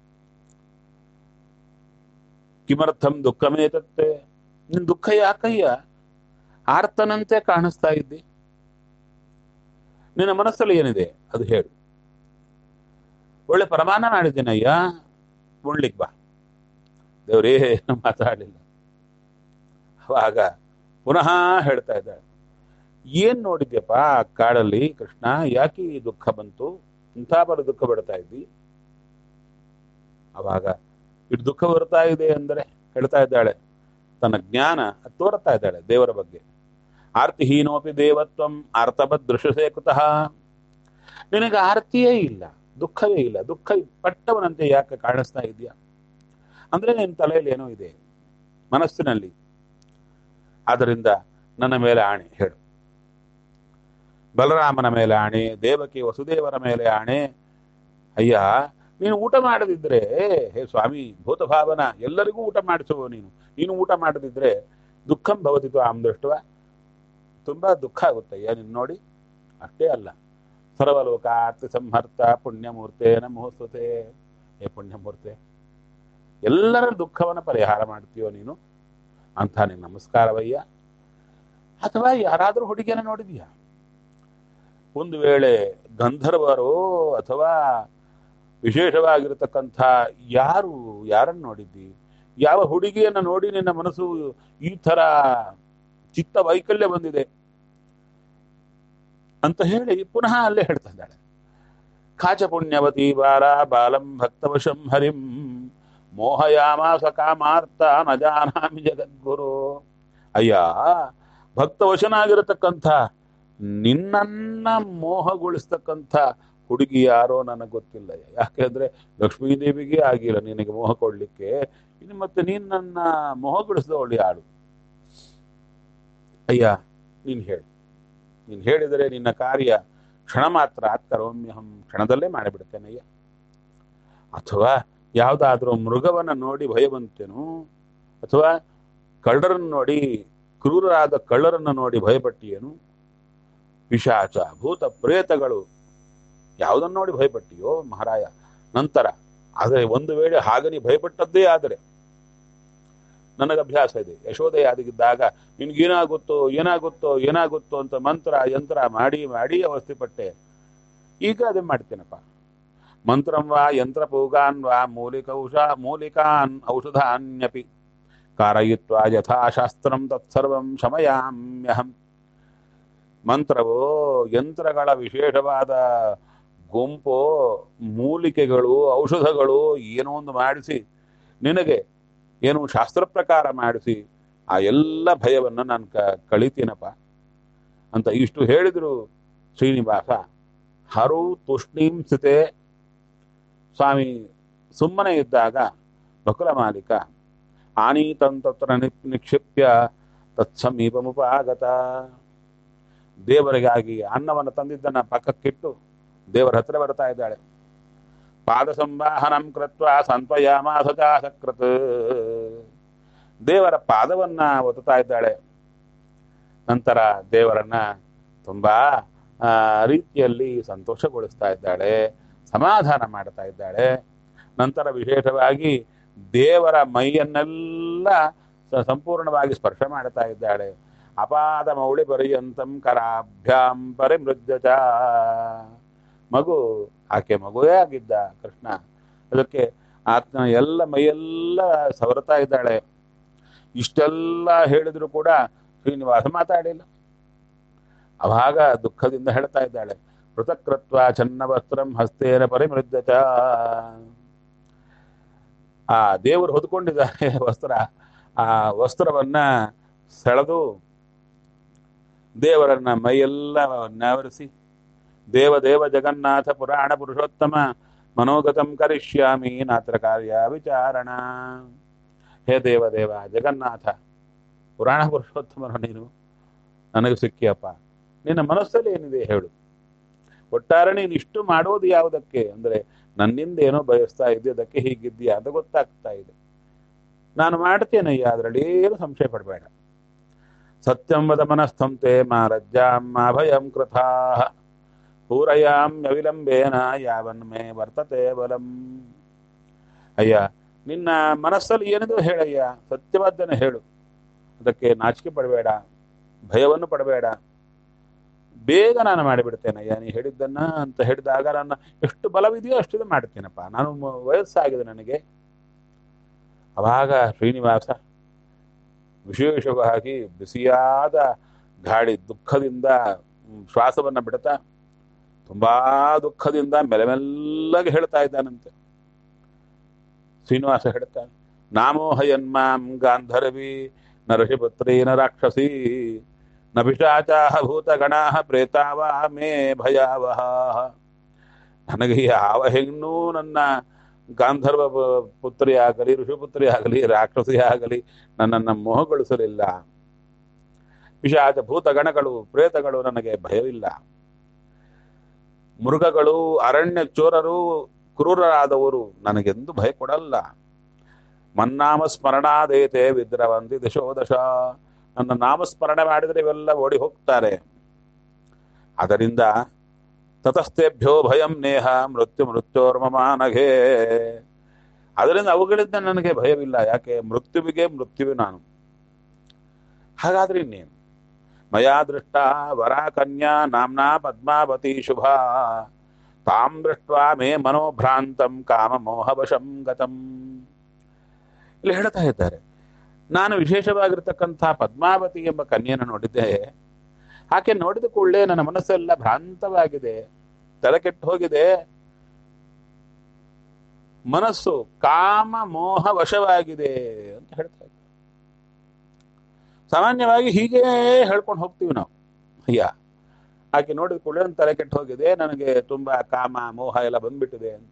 ಕಿಮರ್ಥಂ ದುಃಖಮೇತತ್ತೆ ನಿನ್ ದುಃಖ ಯಾಕಯ್ಯ ಆರ್ತನಂತೆ ಕಾಣಿಸ್ತಾ ಇದ್ದಿ ನಿನ್ನ ಮನಸ್ಸಲ್ಲಿ ಏನಿದೆ ಅದು ಹೇಳು ಒಳ್ಳೆ ಪ್ರಮಾಣ ಮಾಡಿದ್ದೀನಯ್ಯ ಉಣ್ಲಿಕ್ ಬಾ ದೇವ್ರೇ ಮಾತಾಡಲಿಲ್ಲ ಅವಾಗ ಪುನಃ ಹೇಳ್ತಾ ಇದ್ದಾಳೆ ಏನ್ ನೋಡಿದ್ಯಪ್ಪ ಆ ಕಾಡಲ್ಲಿ ಕೃಷ್ಣ ಯಾಕೆ ಈ ದುಃಖ ಬಂತು ಇಂಥ ಬರ ದುಃಖ ಬಿಡ್ತಾ ಇದ್ದಿ ಅವಾಗ ಇಟ್ಟು ದುಃಖ ಬರ್ತಾ ಇದೆ ಅಂದ್ರೆ ಹೇಳ್ತಾ ಇದ್ದಾಳೆ ತನ್ನ ಜ್ಞಾನ ತೋರ್ತಾ ಇದ್ದಾಳೆ ದೇವರ ಬಗ್ಗೆ ಆರ್ತಿಹೀನೋಪಿ ದೇವತ್ವಂ ಅರ್ಥವದ್ ದೃಶ್ಯಸೇ ಕುತಃ ನಿನಗೆ ಆರ್ತಿಯೇ ಇಲ್ಲ ದುಃಖವೇ ಇಲ್ಲ ದುಃಖ ಪಟ್ಟವನಂತೆ ಯಾಕೆ ಕಾಣಿಸ್ತಾ ಇದೆಯಾ ಅಂದ್ರೆ ನಿನ್ನ ತಲೆಯಲ್ಲಿ ಏನೋ ಇದೆ ಮನಸ್ಸಿನಲ್ಲಿ ಆದ್ದರಿಂದ ನನ್ನ ಮೇಲೆ ಆಣೆ ಹೇಳು ಬಲರಾಮನ ಮೇಲೆ ಆಣೆ ದೇವಕಿ ವಸುದೇವರ ಮೇಲೆ ಆಣೆ ಅಯ್ಯ ನೀನು ಊಟ ಮಾಡದಿದ್ರೆ ಹೇ ಸ್ವಾಮಿ ಭೂತಭಾವನ ಎಲ್ಲರಿಗೂ ಊಟ ಮಾಡಿಸುವ ನೀನು ನೀನು ಊಟ ಮಾಡದಿದ್ರೆ ದುಃಖಂ ಭವತಿತು ಆಮ್ ದೃಷ್ಟವ ತುಂಬಾ ದುಃಖ ಆಗುತ್ತಯ್ಯ ನಿನ್ ನೋಡಿ ಅಷ್ಟೇ ಅಲ್ಲ ಸರ್ವಲೋಕಾರ್ತಿ ಸಂಹರ್ತ ಪುಣ್ಯಮೂರ್ತೆ ನಮೋಸ್ತುತೆ ಹೇ ಪುಣ್ಯಮೂರ್ತೆ ಎಲ್ಲರ ದುಃಖವನ್ನು ಪರಿಹಾರ ಮಾಡ್ತೀಯೋ ನೀನು ಅಂತ ನಿನ್ ನಮಸ್ಕಾರವಯ್ಯ ಅಥವಾ ಯಾರಾದರೂ ಹುಡುಗಿಯನ್ನ ನೋಡಿದ್ಯಾ ಒಂದು ವೇಳೆ ಗಂಧರ್ವರೋ ಅಥವಾ ವಿಶೇಷವಾಗಿರತಕ್ಕಂಥ ಯಾರು ಯಾರನ್ನು ನೋಡಿದ್ದಿ ಯಾವ ಹುಡುಗಿಯನ್ನ ನೋಡಿ ನಿನ್ನ ಮನಸ್ಸು ಈ ತರ ಚಿತ್ತ ವೈಕಲ್ಯ ಬಂದಿದೆ ಅಂತ ಹೇಳಿ ಪುನಃ ಅಲ್ಲೇ ಹೇಳ್ತಾ ಇದ್ದಾಳೆ ಕಾಚ ಪುಣ್ಯವತಿ ಬಾಲ ಬಾಲಂ ಭಕ್ತವಶಂ ಹರಿಂ ಮೋಹಯಾಮಾಸ ಕಾಮಾರ್ಥ ನ ಜಾನಾಮಿ ಜಗದ್ಗುರು ಅಯ್ಯ ಭಕ್ತವಶನಾಗಿರತಕ್ಕಂಥ ನಿನ್ನನ್ನ ಮೋಹಗೊಳಿಸ್ತಕ್ಕಂಥ ಹುಡುಗಿ ಯಾರೋ ನನಗೆ ಗೊತ್ತಿಲ್ಲ ಯಾಕೆಂದ್ರೆ ಲಕ್ಷ್ಮೀದೇವಿಗೆ ಆಗಿಲ್ಲ ನಿನಗೆ ಮೋಹ ಕೊಡ್ಲಿಕ್ಕೆ ಇನ್ನು ಮತ್ತೆ ನೀನ್ ನನ್ನ ಮೋಹಗೊಳಿಸಿದವಳು ಯಾಳು ಅಯ್ಯ ನೀನ್ ಹೇಳು ನೀನ್ ಹೇಳಿದರೆ ನಿನ್ನ ಕಾರ್ಯ ಕ್ಷಣ ಮಾತ್ರ ಕರೋಮ್ಯಹಂ ಕ್ಷಣದಲ್ಲೇ ಮಾಡಿಬಿಡ್ತೇನಯ್ಯ ಅಥವಾ ಯಾವುದಾದ್ರೂ ಮೃಗವನ್ನ ನೋಡಿ ಭಯ ಬಂತೇನು ಅಥವಾ ಕಳ್ಳರನ್ನು ನೋಡಿ ಕ್ರೂರರಾದ ಕಳ್ಳರನ್ನು ನೋಡಿ ಭಯಪಟ್ಟಿಯೇನು ಪಿಶಾಚ ಭೂತ ಪ್ರೇತಗಳು ಯಾವುದನ್ನು ನೋಡಿ ಭಯಪಟ್ಟಿಯೋ ಮಹಾರಾಯ ನಂತರ ಆದರೆ ಒಂದು ವೇಳೆ ಹಾಗೆ ನೀ ಭಯಪಟ್ಟದ್ದೇ ಆದರೆ ನನಗೆ ಅಭ್ಯಾಸ ಇದೆ ಯಶೋದೆ ಆಗಿದ್ದಾಗ ನಿನ್ಗೇನಾಗುತ್ತೋ ಏನಾಗುತ್ತೋ ಏನಾಗುತ್ತೋ ಅಂತ ಮಂತ್ರ ಯಂತ್ರ ಮಾಡಿ ಮಾಡಿ ಅವಸ್ಥೆಪಟ್ಟೆ ಈಗ ಅದೇ ಮಾಡ್ತೇನಪ್ಪ ಮಂತ್ರಂ ವಾ ಯಂತ್ರ ಪೂಗಾನ್ ವಾ ಮೂಲಿಕೌಷ ಮೂಲಿಕಾನ್ ಔಷಧಾನ್ಯಪಿ ಕಾರಯಿತ್ವ ಯಥಾಶಾಸ್ತ್ರಂ ತತ್ಸರ್ವಂ ಶಮಯಾಮ್ಯಹಂ ಮಂತ್ರವೋ ಯಂತ್ರಗಳ ವಿಶೇಷವಾದ ಗುಂಪು ಮೂಲಿಕೆಗಳು ಔಷಧಗಳು ಏನೋ ಒಂದು ಮಾಡಿಸಿ ನಿನಗೆ ಏನು ಶಾಸ್ತ್ರ ಪ್ರಕಾರ ಮಾಡಿಸಿ ಆ ಎಲ್ಲ ಭಯವನ್ನು ನಾನು ಕ ಕಳಿತೀನಪ್ಪ ಅಂತ ಇಷ್ಟು ಹೇಳಿದ್ರು ಶ್ರೀನಿವಾಸ ಹರು ತುಷ್ಣೀಂ ಸ್ಥಿತೆ ಸ್ವಾಮಿ ಸುಮ್ಮನೆ ಇದ್ದಾಗ ಬಕುಲ ಮಾಲೀಕ ಆನೀತಂತತ್ರ ನಿಕ್ಷಿಪ್ಯ ತತ್ಸಮೀಪಮುಪಾಗತ ದೇವರಿಗಾಗಿ ಅನ್ನವನ್ನು ತಂದಿದ್ದನ್ನ ಪಕ್ಕಕ್ಕಿಟ್ಟು ದೇವರ ಹತ್ರ ಬರ್ತಾ ಇದ್ದಾಳೆ ಪಾದ ಸಂವಾಹನಂ ಕೃತ್ವ ಸಂತ್ವಯಾಮಾಸ ಸಕೃತ್ ದೇವರ ಪಾದವನ್ನ ಒತ್ತುತ್ತಾ ಇದ್ದಾಳೆ ನಂತರ ದೇವರನ್ನ ತುಂಬಾ ಆ, ರೀತಿಯಲ್ಲಿ ಸಂತೋಷಗೊಳಿಸ್ತಾ ಇದ್ದಾಳೆ ಸಮಾಧಾನ ಮಾಡ್ತಾ ಇದ್ದಾಳೆ ನಂತರ ವಿಶೇಷವಾಗಿ ದೇವರ ಮೈಯನ್ನೆಲ್ಲ ಸ- ಸಂಪೂರ್ಣವಾಗಿ ಸ್ಪರ್ಶ ಮಾಡ್ತಾ ಇದ್ದಾಳೆ ಅಪಾದ ಮೌಳಿ ಪರ್ಯಂತಂ ಕರಾಭ್ಯಾಂ ಪರಿಮೃದ್ಯತ ಮಗು ಆಕೆ ಮಗುವೇ ಆಗಿದ್ದ ಕೃಷ್ಣ ಅದಕ್ಕೆ ಆತನ ಎಲ್ಲ ಮೈಯೆಲ್ಲ ಸವರ್ತಾ ಇದ್ದಾಳೆ ಇಷ್ಟೆಲ್ಲ ಹೇಳಿದ್ರು ಕೂಡ ಶ್ರೀನಿವಾಸ ಮಾತಾಡಿಲ್ಲ ಅವಾಗ ದುಃಖದಿಂದ ಹೇಳ್ತಾ ಇದ್ದಾಳೆ ಪೃಥಕೃತ್ವ ಚನ್ನ ವಸ್ತ್ರಂ ಹಸ್ತೇನ ಪರಿಮೃದ್ಯತ ಆ ದೇವರು ಹೊದ್ಕೊಂಡಿದ್ದಾರೆ ವಸ್ತ್ರ ಆ ವಸ್ತ್ರವನ್ನ ಸೆಳೆದು ದೇವರನ್ನ ಮೈಯೆಲ್ಲ ನ್ಯಾವರಿಸಿ ದೇವ ದೇವ ಜಗನ್ನಾಥ ಪುರಾಣ ಪುರುಷೋತ್ತಮ ಮನೋಗತಂ ಕರಿಷ್ಯಾಮಿ ನಾತ್ರ ಕಾರ್ಯ ವಿಚಾರಣ ಹೇ ದೇವ ದೇವ ಜಗನ್ನಾಥ ಪುರಾಣ ಪುರುಷೋತ್ತಮನು ನೀನು ನನಗೆ ಸಿಕ್ಕಿಯಪ್ಪ ನಿನ್ನ ಮನಸ್ಸಲ್ಲಿ ಏನಿದೆ ಹೇಳು ಒಟ್ಟಾರೆ ನೀನು ಇಷ್ಟು ಮಾಡೋದು ಯಾವುದಕ್ಕೆ ಅಂದ್ರೆ ನನ್ನಿಂದ ಏನೋ ಬಯಸ್ತಾ ಇದ್ದೆ ಅದಕ್ಕೆ ಹೀಗಿದ್ದೀಯಾ ಅಂತ ಗೊತ್ತಾಗ್ತಾ ಇದೆ ನಾನು ಮಾಡ್ತೇನಯ್ಯ ಅದರಲ್ಲಿ ಏನು ಸಂಶಯ ಪಡಬೇಡ ಸತ್ಯಂ ವದ ಮನಸ್ಥಂತೆ ಮಾ ಲಜ್ಜಾಂ ಮಾ ಭಯಂ ಕೃಥಾ ಪೂರಯಾಮ್ಯವಿಲಂಬೇನ ಯಾವನ್ಮೇ ವರ್ತತೆ ಬಲಂ ಅಯ್ಯ ನಿನ್ನ ಮನಸ್ಸಲ್ಲಿ ಏನಿದೆ ಹೇಳಯ್ಯ ಸತ್ಯವಾದ್ದನ್ನು ಹೇಳು ಅದಕ್ಕೆ ನಾಚಿಕೆ ಪಡಬೇಡ ಭಯವನ್ನು ಪಡಬೇಡ ಬೇಗ ನಾನು ಮಾಡಿಬಿಡ್ತೇನಯ್ಯ ನೀ ಹೇಳಿದ್ದನ್ನ ಅಂತ ಹೇಳಿದಾಗ ನನ್ನ ಎಷ್ಟು ಬಲವಿದೆಯೋ ಅಷ್ಟಿದೆ ಮಾಡ್ತೀನಪ್ಪ ನಾನು ಮ- ವಯಸ್ಸಾಗಿದೆ ನನಗೆ ಅವಾಗ ಶ್ರೀನಿವಾಸ ವಿಶೇಷವಾಗಿ ಬಿಸಿಯಾದ ಗಾಳಿ ದುಃಖದಿಂದ ಹ್ಮ್, ಶ್ವಾಸವನ್ನ ಬಿಡ್ತಾ ತುಂಬಾ ದುಃಖದಿಂದ ಮೆಲ್ಲಗೆ ಹೇಳ್ತಾ ಇದ್ದಾನಂತೆ ಶ್ರೀನಿವಾಸ ಹೇಳ್ತಾನೆ ನಾಮೋಹಯನ್ಮಾಂ ಗಾಂಧರ್ವಿ ನ ಋಷಿಪುತ್ರಿ ನ ರಾಕ್ಷಸಿ ನ ಪಿಶಾಚಾಹ ಭೂತಗಣಾ ಪ್ರೇತಾವ ಮೇ ಭಯಾವಹ ನನಗೆ ಯಾವ ಹೆಣ್ಣು ನನ್ನ ಗಾಂಧರ್ವ ಪ- ಪುತ್ರಿ ಆಗಲಿ ಋಷಿಪುತ್ರಿ ಆಗಲಿ ರಾಕ್ಷಸಿ ಆಗಲಿ ನನ್ನನ್ನು ಮೋಹಗೊಳಿಸಲಿಲ್ಲ ಪಿಶಾಚ ಭೂತಗಣಗಳು ಪ್ರೇತಗಳು ನನಗೆ ಭಯವಿಲ್ಲ ಮೃಗಗಳು ಅರಣ್ಯ ಚೋರರು ಕ್ರೂರರಾದವರು ನನಗೆಂದು ಭಯ ಕೊಡಲ್ಲ ಮನ್ನಾಮ ಸ್ಮರಣಾದೇತೆ ವಿದ್ರವಂತಿ ದಶೋ ದಶ ನನ್ನ ನಾಮಸ್ಮರಣೆ ಮಾಡಿದರೆ ಇವೆಲ್ಲ ಓಡಿ ಹೋಗ್ತಾರೆ ಅದರಿಂದ ತತಸ್ಥೇಭ್ಯೋ ಭಯಂ ನೇಹ ಮೃತ್ಯು ಮೃತ್ಯೋರ್ಮಮಾನಘೇ ಅದರಿಂದ ಅವುಗಳಿಂದ ನನಗೆ ಭಯವಿಲ್ಲ ಯಾಕೆ ಮೃತ್ಯುವಿಗೆ ಮೃತ್ಯುವೆ ನಾನು ಹಾಗಾದ್ರೆ ಇನ್ನೇನು ಮಯಾ ದೃಷ್ಟ ವರ ಕನ್ಯಾ ನಾಮ್ನಾ ಪದ್ಮಾವತಿ ಶುಭ ತಾಂ ದೃಷ್ಟ್ವಾ ಮೇ ಮನೋಭ್ರಾಂತಂ ಕಾಮ ಮೋಹವಶಂ ಗತಂ ಇಲ್ಲಿ ಹೇಳ್ತಾ ಇದ್ದಾರೆ ನಾನು ವಿಶೇಷವಾಗಿರ್ತಕ್ಕಂಥ ಪದ್ಮಾವತಿ ಎಂಬ ಕನ್ಯೆಯನ್ನು ನೋಡಿದ್ದೆ ಆಕೆ ನೋಡಿದ ಕೂಡಲೇ ನನ್ನ ಮನಸ್ಸೆಲ್ಲ ಭ್ರಾಂತವಾಗಿದೆ ತಲೆ ಕೆಟ್ಟು ಹೋಗಿದೆ ಮನಸ್ಸು ಕಾಮ ಮೋಹ ವಶವಾಗಿದೆ ಅಂತ ಹೇಳ್ತಾ ಇದ್ದಾರೆ ಸಾಮಾನ್ಯವಾಗಿ ಹೀಗೆ ಹೇಳ್ಕೊಂಡು ಹೋಗ್ತೀವಿ ನಾವು ಅಯ್ಯ ಆಕೆ ನೋಡಿದ ಕೂಡಲೇ ನನ್ನ ತಲೆ ಕೆಟ್ಟು ಹೋಗಿದೆ ನನಗೆ ತುಂಬಾ ಕಾಮ ಮೋಹ ಎಲ್ಲ ಬಂದ್ಬಿಟ್ಟಿದೆ ಅಂತ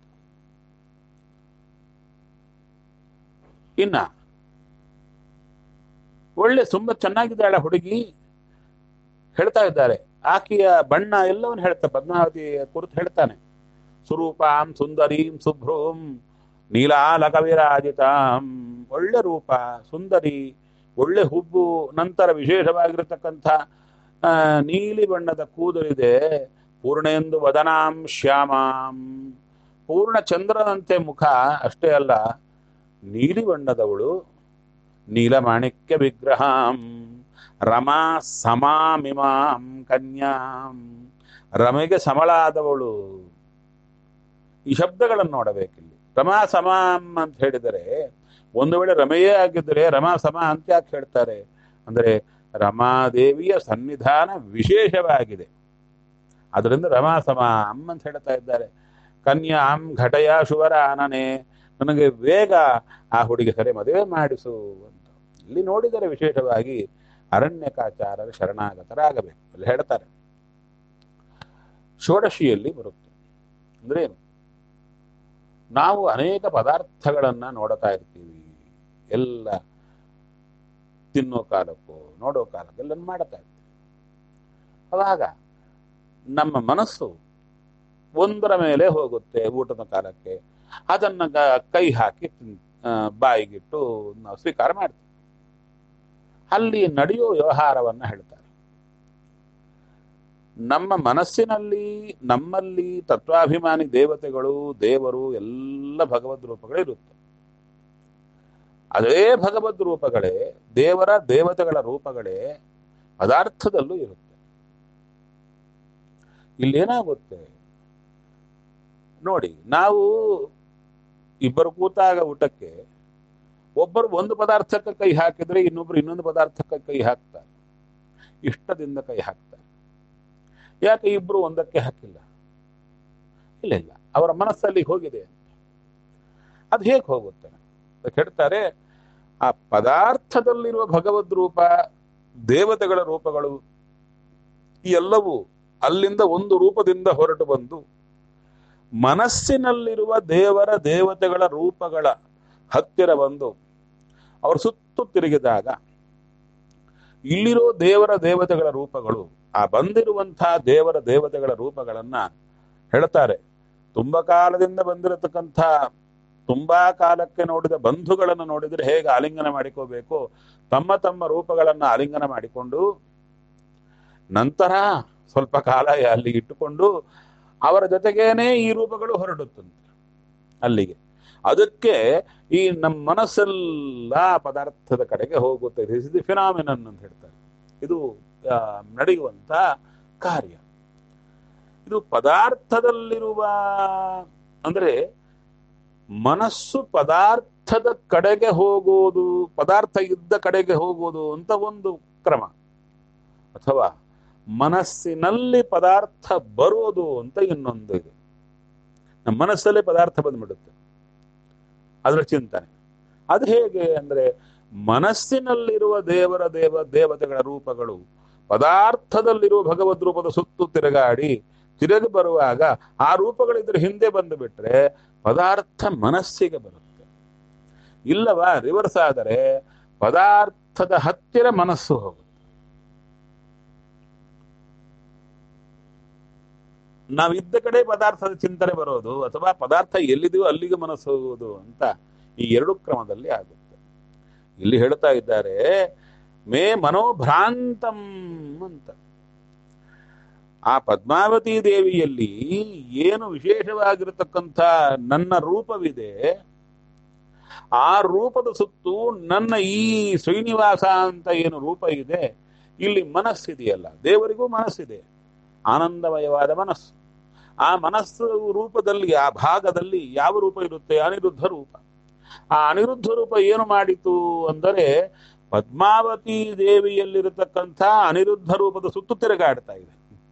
ಇನ್ನ ಒಳ್ಳೆ ತುಂಬಾ ಚೆನ್ನಾಗಿದ್ದಾಳೆ ಹುಡುಗಿ ಹೇಳ್ತಾ ಇದ್ದಾರೆ ಆಕೆಯ ಬಣ್ಣ ಎಲ್ಲವನ್ನು ಹೇಳ್ತಾ ಪದ್ಮಾವತಿ ಕುರಿತು ಹೇಳ್ತಾನೆ ಸುರೂಪಾಂ ಸುಂದರೀಂ ಶುಭ್ರೂಂ ನೀಲಾಲಕ ವಿರಾಜಿತಾಂ ಒಳ್ಳೆ ರೂಪ ಸುಂದರಿ ಒಳ್ಳೆ ಹುಬ್ಬು ನಂತರ ವಿಶೇಷವಾಗಿರತಕ್ಕಂಥ ಆ, ನೀಲಿ ಬಣ್ಣದ ಕೂದಲಿದೆ ಪೂರ್ಣೇಂದು ವದನಾಂ ಶ್ಯಾಮಾಂ ಪೂರ್ಣ ಚಂದ್ರನಂತೆ ಮುಖ ಅಷ್ಟೇ ಅಲ್ಲ ನೀಲಿ ಬಣ್ಣದವಳು ನೀಲಮಾಣಿಕ್ಯ ವಿಗ್ರಹಾಂ ರಮಾ ಸಮಾಮಿಮಾಂ ಕನ್ಯಾಂ ರಮೆಗೆ ಸಮಳಾದವಳು ಈ ಶಬ್ದಗಳನ್ನು ನೋಡಬೇಕಿಲ್ಲಿ ರಮಾ ಸಮಾಂ ಅಂತ ಹೇಳಿದರೆ ಒಂದು ವೇಳೆ ರಮೆಯೇ ಆಗಿದ್ದರೆ ರಮಾ ಸಮ ಅಂತ ಯಾಕೆ ಹೇಳ್ತಾರೆ ಅಂದರೆ ರಮಾದೇವಿಯ ಸನ್ನಿಧಾನ ವಿಶೇಷವಾಗಿದೆ ಅದರಿಂದ ರಮಾ ಸಮಾಂ ಅಂತ ಹೇಳ್ತಾ ಇದ್ದಾರೆ ಕನ್ಯಾಂ ಘಟಯ ಶುವರ ಆನನೆ ನನಗೆ ಬೇಗ ಆ ಹುಡುಗಿ ಸರಿ ಮದುವೆ ಮಾಡಿಸು ಅಂತ ಇಲ್ಲಿ ನೋಡಿದರೆ ವಿಶೇಷವಾಗಿ ಅರಣ್ಯಕಾಚಾರರ ಶರಣಾಗತರಾಗಬೇಕು ಅಲ್ಲಿ ಹೇಳ್ತಾರೆ ಷೋಡಶಿಯಲ್ಲಿ ಬರುತ್ತೆ ಅಂದ್ರೆ ಏನು ನಾವು ಅನೇಕ ಪದಾರ್ಥಗಳನ್ನ ನೋಡ್ತಾ ಇರ್ತೀವಿ ಎಲ್ಲ ತಿನ್ನೋ ಕಾಲಕ್ಕೂ ನೋಡೋ ಕಾಲಕ್ಕೂ ಎಲ್ಲ ಮಾಡ್ತಾ ಇರ್ತೀವಿ ಅವಾಗ ನಮ್ಮ ಮನಸ್ಸು ಒಂದರ ಮೇಲೆ ಹೋಗುತ್ತೆ ಊಟದ ಕಾಲಕ್ಕೆ ಅದನ್ನ ಗ- ಕೈ ಹಾಕಿ ತಿನ್- ಆ, ಬಾಯಿಗಿಟ್ಟು ನಾವು ಸ್ವೀಕಾರ ಮಾಡ್ತೀವಿ ಅಲ್ಲಿ ನಡೆಯೋ ವ್ಯವಹಾರವನ್ನ ಹೇಳ್ತಾರೆ ನಮ್ಮ ಮನಸ್ಸಿನಲ್ಲಿ ನಮ್ಮಲ್ಲಿ ತತ್ವಾಭಿಮಾನಿ ದೇವತೆಗಳು ದೇವರು ಎಲ್ಲ ಭಗವದ್ ರೂಪಗಳು ಇರುತ್ತೆ ಅದೇ ಭಗವದ್ ರೂಪಗಳೇ ದೇವರ ದೇವತೆಗಳ ರೂಪಗಳೇ ಪದಾರ್ಥದಲ್ಲೂ ಇರುತ್ತೆ ಇಲ್ಲೇನಾಗುತ್ತೆ ನೋಡಿ ನಾವು ಇಬ್ಬರು ಕೂತಾಗ ಊಟಕ್ಕೆ ಒಬ್ಬರು ಒಂದು ಪದಾರ್ಥಕ್ಕೆ ಕೈ ಹಾಕಿದ್ರೆ ಇನ್ನೊಬ್ರು ಇನ್ನೊಂದು ಪದಾರ್ಥಕ್ಕೆ ಕೈ ಹಾಕ್ತಾರೆ ಇಷ್ಟದಿಂದ ಕೈ ಹಾಕ್ತಾರೆ ಯಾಕೆ ಇಬ್ರು ಒಂದಕ್ಕೆ ಹಾಕಿಲ್ಲ ಇಲ್ಲ ಇಲ್ಲ ಅವರ ಮನಸ್ಸಲ್ಲಿ ಹೋಗಿದೆ ಅಂತ ಅದು ಹೇಗೆ ಹೋಗುತ್ತೆ ಅದಕ್ಕೆ ಹೇಳ್ತಾರೆ ಆ ಪದಾರ್ಥದಲ್ಲಿರುವ ಭಗವದ್ ರೂಪ ದೇವತೆಗಳ ರೂಪಗಳು ಈ ಎಲ್ಲವೂ ಅಲ್ಲಿಂದ ಒಂದು ರೂಪದಿಂದ ಹೊರಟು ಬಂದು ಮನಸ್ಸಿನಲ್ಲಿರುವ ದೇವರ ದೇವತೆಗಳ ರೂಪಗಳ ಹತ್ತಿರ ಬಂದು ಅವರು ಸುತ್ತು ತಿರುಗಿದಾಗ ಇಲ್ಲಿರೋ ದೇವರ ದೇವತೆಗಳ ರೂಪಗಳು ಆ ಬಂದಿರುವಂತಹ ದೇವರ ದೇವತೆಗಳ ರೂಪಗಳನ್ನ ಹೇಳ್ತಾರೆ ತುಂಬಾ ಕಾಲದಿಂದ ಬಂದಿರತಕ್ಕಂಥ ತುಂಬಾ ಕಾಲಕ್ಕೆ ನೋಡಿದ ಬಂಧುಗಳನ್ನು ನೋಡಿದ್ರೆ ಹೇಗೆ ಆಲಿಂಗನ ಮಾಡಿಕೋಬೇಕು ತಮ್ಮ ತಮ್ಮ ರೂಪಗಳನ್ನ ಆಲಿಂಗನ ಮಾಡಿಕೊಂಡು ನಂತರ ಸ್ವಲ್ಪ ಕಾಲ ಅಲ್ಲಿ ಇಟ್ಟುಕೊಂಡು ಅವರ ಜೊತೆಗೇನೆ ಈ ರೂಪಗಳು ಹೊರಡುತ್ತಂತೆ ಅಲ್ಲಿಗೆ ಅದಕ್ಕೆ ಈ ನಮ್ಮ ಮನಸ್ಸೆಲ್ಲ ಪದಾರ್ಥದ ಕಡೆಗೆ ಹೋಗುತ್ತೆ ದಿಸ್ ದಿ ಫಿನಾಮಿನನ್ ಅಂತ ಹೇಳ್ತಾರೆ ಇದು ಆ, ನಡೆಯುವಂತ ಕಾರ್ಯ ಇದು ಪದಾರ್ಥದಲ್ಲಿರುವ ಅಂದ್ರೆ ಮನಸ್ಸು ಪದಾರ್ಥದ ಕಡೆಗೆ ಹೋಗುವುದು ಪದಾರ್ಥ ಇದ್ದ ಕಡೆಗೆ ಹೋಗುವುದು ಅಂತ ಒಂದು ಕ್ರಮ ಅಥವಾ ಮನಸ್ಸಿನಲ್ಲಿ ಪದಾರ್ಥ ಬರುವುದು ಅಂತ ಇನ್ನೊಂದು ಇದೆ ನಮ್ಮ ಮನಸ್ಸಲ್ಲೇ ಪದಾರ್ಥ ಬಂದ್ಬಿಡುತ್ತೆ ಅದರ ಚಿಂತನೆ ಅದು ಹೇಗೆ ಅಂದ್ರೆ ಮನಸ್ಸಿನಲ್ಲಿರುವ ದೇವರ ದೇವ ದೇವತೆಗಳ ರೂಪಗಳು ಪದಾರ್ಥದಲ್ಲಿರುವ ಭಗವದ್ ರೂಪದ ಸುತ್ತು ತಿರುಗಾಡಿ ತಿರುಗಿ ಬರುವಾಗ ಆ ರೂಪಗಳಿದ್ರ ಹಿಂದೆ ಬಂದು ಬಿಟ್ರೆ ಪದಾರ್ಥ ಮನಸ್ಸಿಗೆ ಬರುತ್ತೆ ಇಲ್ಲವಾ ರಿವರ್ಸ್ ಆದರೆ ಪದಾರ್ಥದ ಹತ್ತಿರ ಮನಸ್ಸು ಹೋಗುತ್ತೆ ನಾವಿದ್ದ ಕಡೆ ಪದಾರ್ಥದ ಚಿಂತನೆ ಬರೋದು ಅಥವಾ ಪದಾರ್ಥ ಎಲ್ಲಿದೆಯೋ ಅಲ್ಲಿಗೆ ಮನಸ್ಸು ಹೋಗುವುದು ಅಂತ ಈ ಎರಡು ಕ್ರಮದಲ್ಲಿ ಆಗುತ್ತೆ ಇಲ್ಲಿ ಹೇಳ್ತಾ ಇದ್ದಾರೆ ಮೇ ಮನೋಭ್ರಾಂತಂ ಅಂತ ಆ ಪದ್ಮಾವತಿ ದೇವಿಯಲ್ಲಿ ಏನು ವಿಶೇಷವಾಗಿರತಕ್ಕಂಥ ನನ್ನ ರೂಪವಿದೆ ಆ ರೂಪದ ಸುತ್ತು ನನ್ನ ಈ ಶ್ರೀನಿವಾಸ ಅಂತ ಏನು ರೂಪ ಇದೆ ಇಲ್ಲಿ ಮನಸ್ಸಿದೆಯಲ್ಲ ದೇವರಿಗೂ ಮನಸ್ಸಿದೆ ಆನಂದಮಯವಾದ ಮನಸ್ಸು ಆ ಮನಸ್ಸು ರೂಪದಲ್ಲಿ ಆ ಭಾಗದಲ್ಲಿ ಯಾವ ರೂಪ ಇರುತ್ತೆ ಅನಿರುದ್ಧ ರೂಪ ಆ ಅನಿರುದ್ಧ ರೂಪ ಏನು ಮಾಡಿತು ಅಂದರೆ ಪದ್ಮಾವತಿ ದೇವಿಯಲ್ಲಿರತಕ್ಕಂಥ ಅನಿರುದ್ಧ ರೂಪದ ಸುತ್ತು ತಿರುಗಾಡ್ತಾ ಇದೆ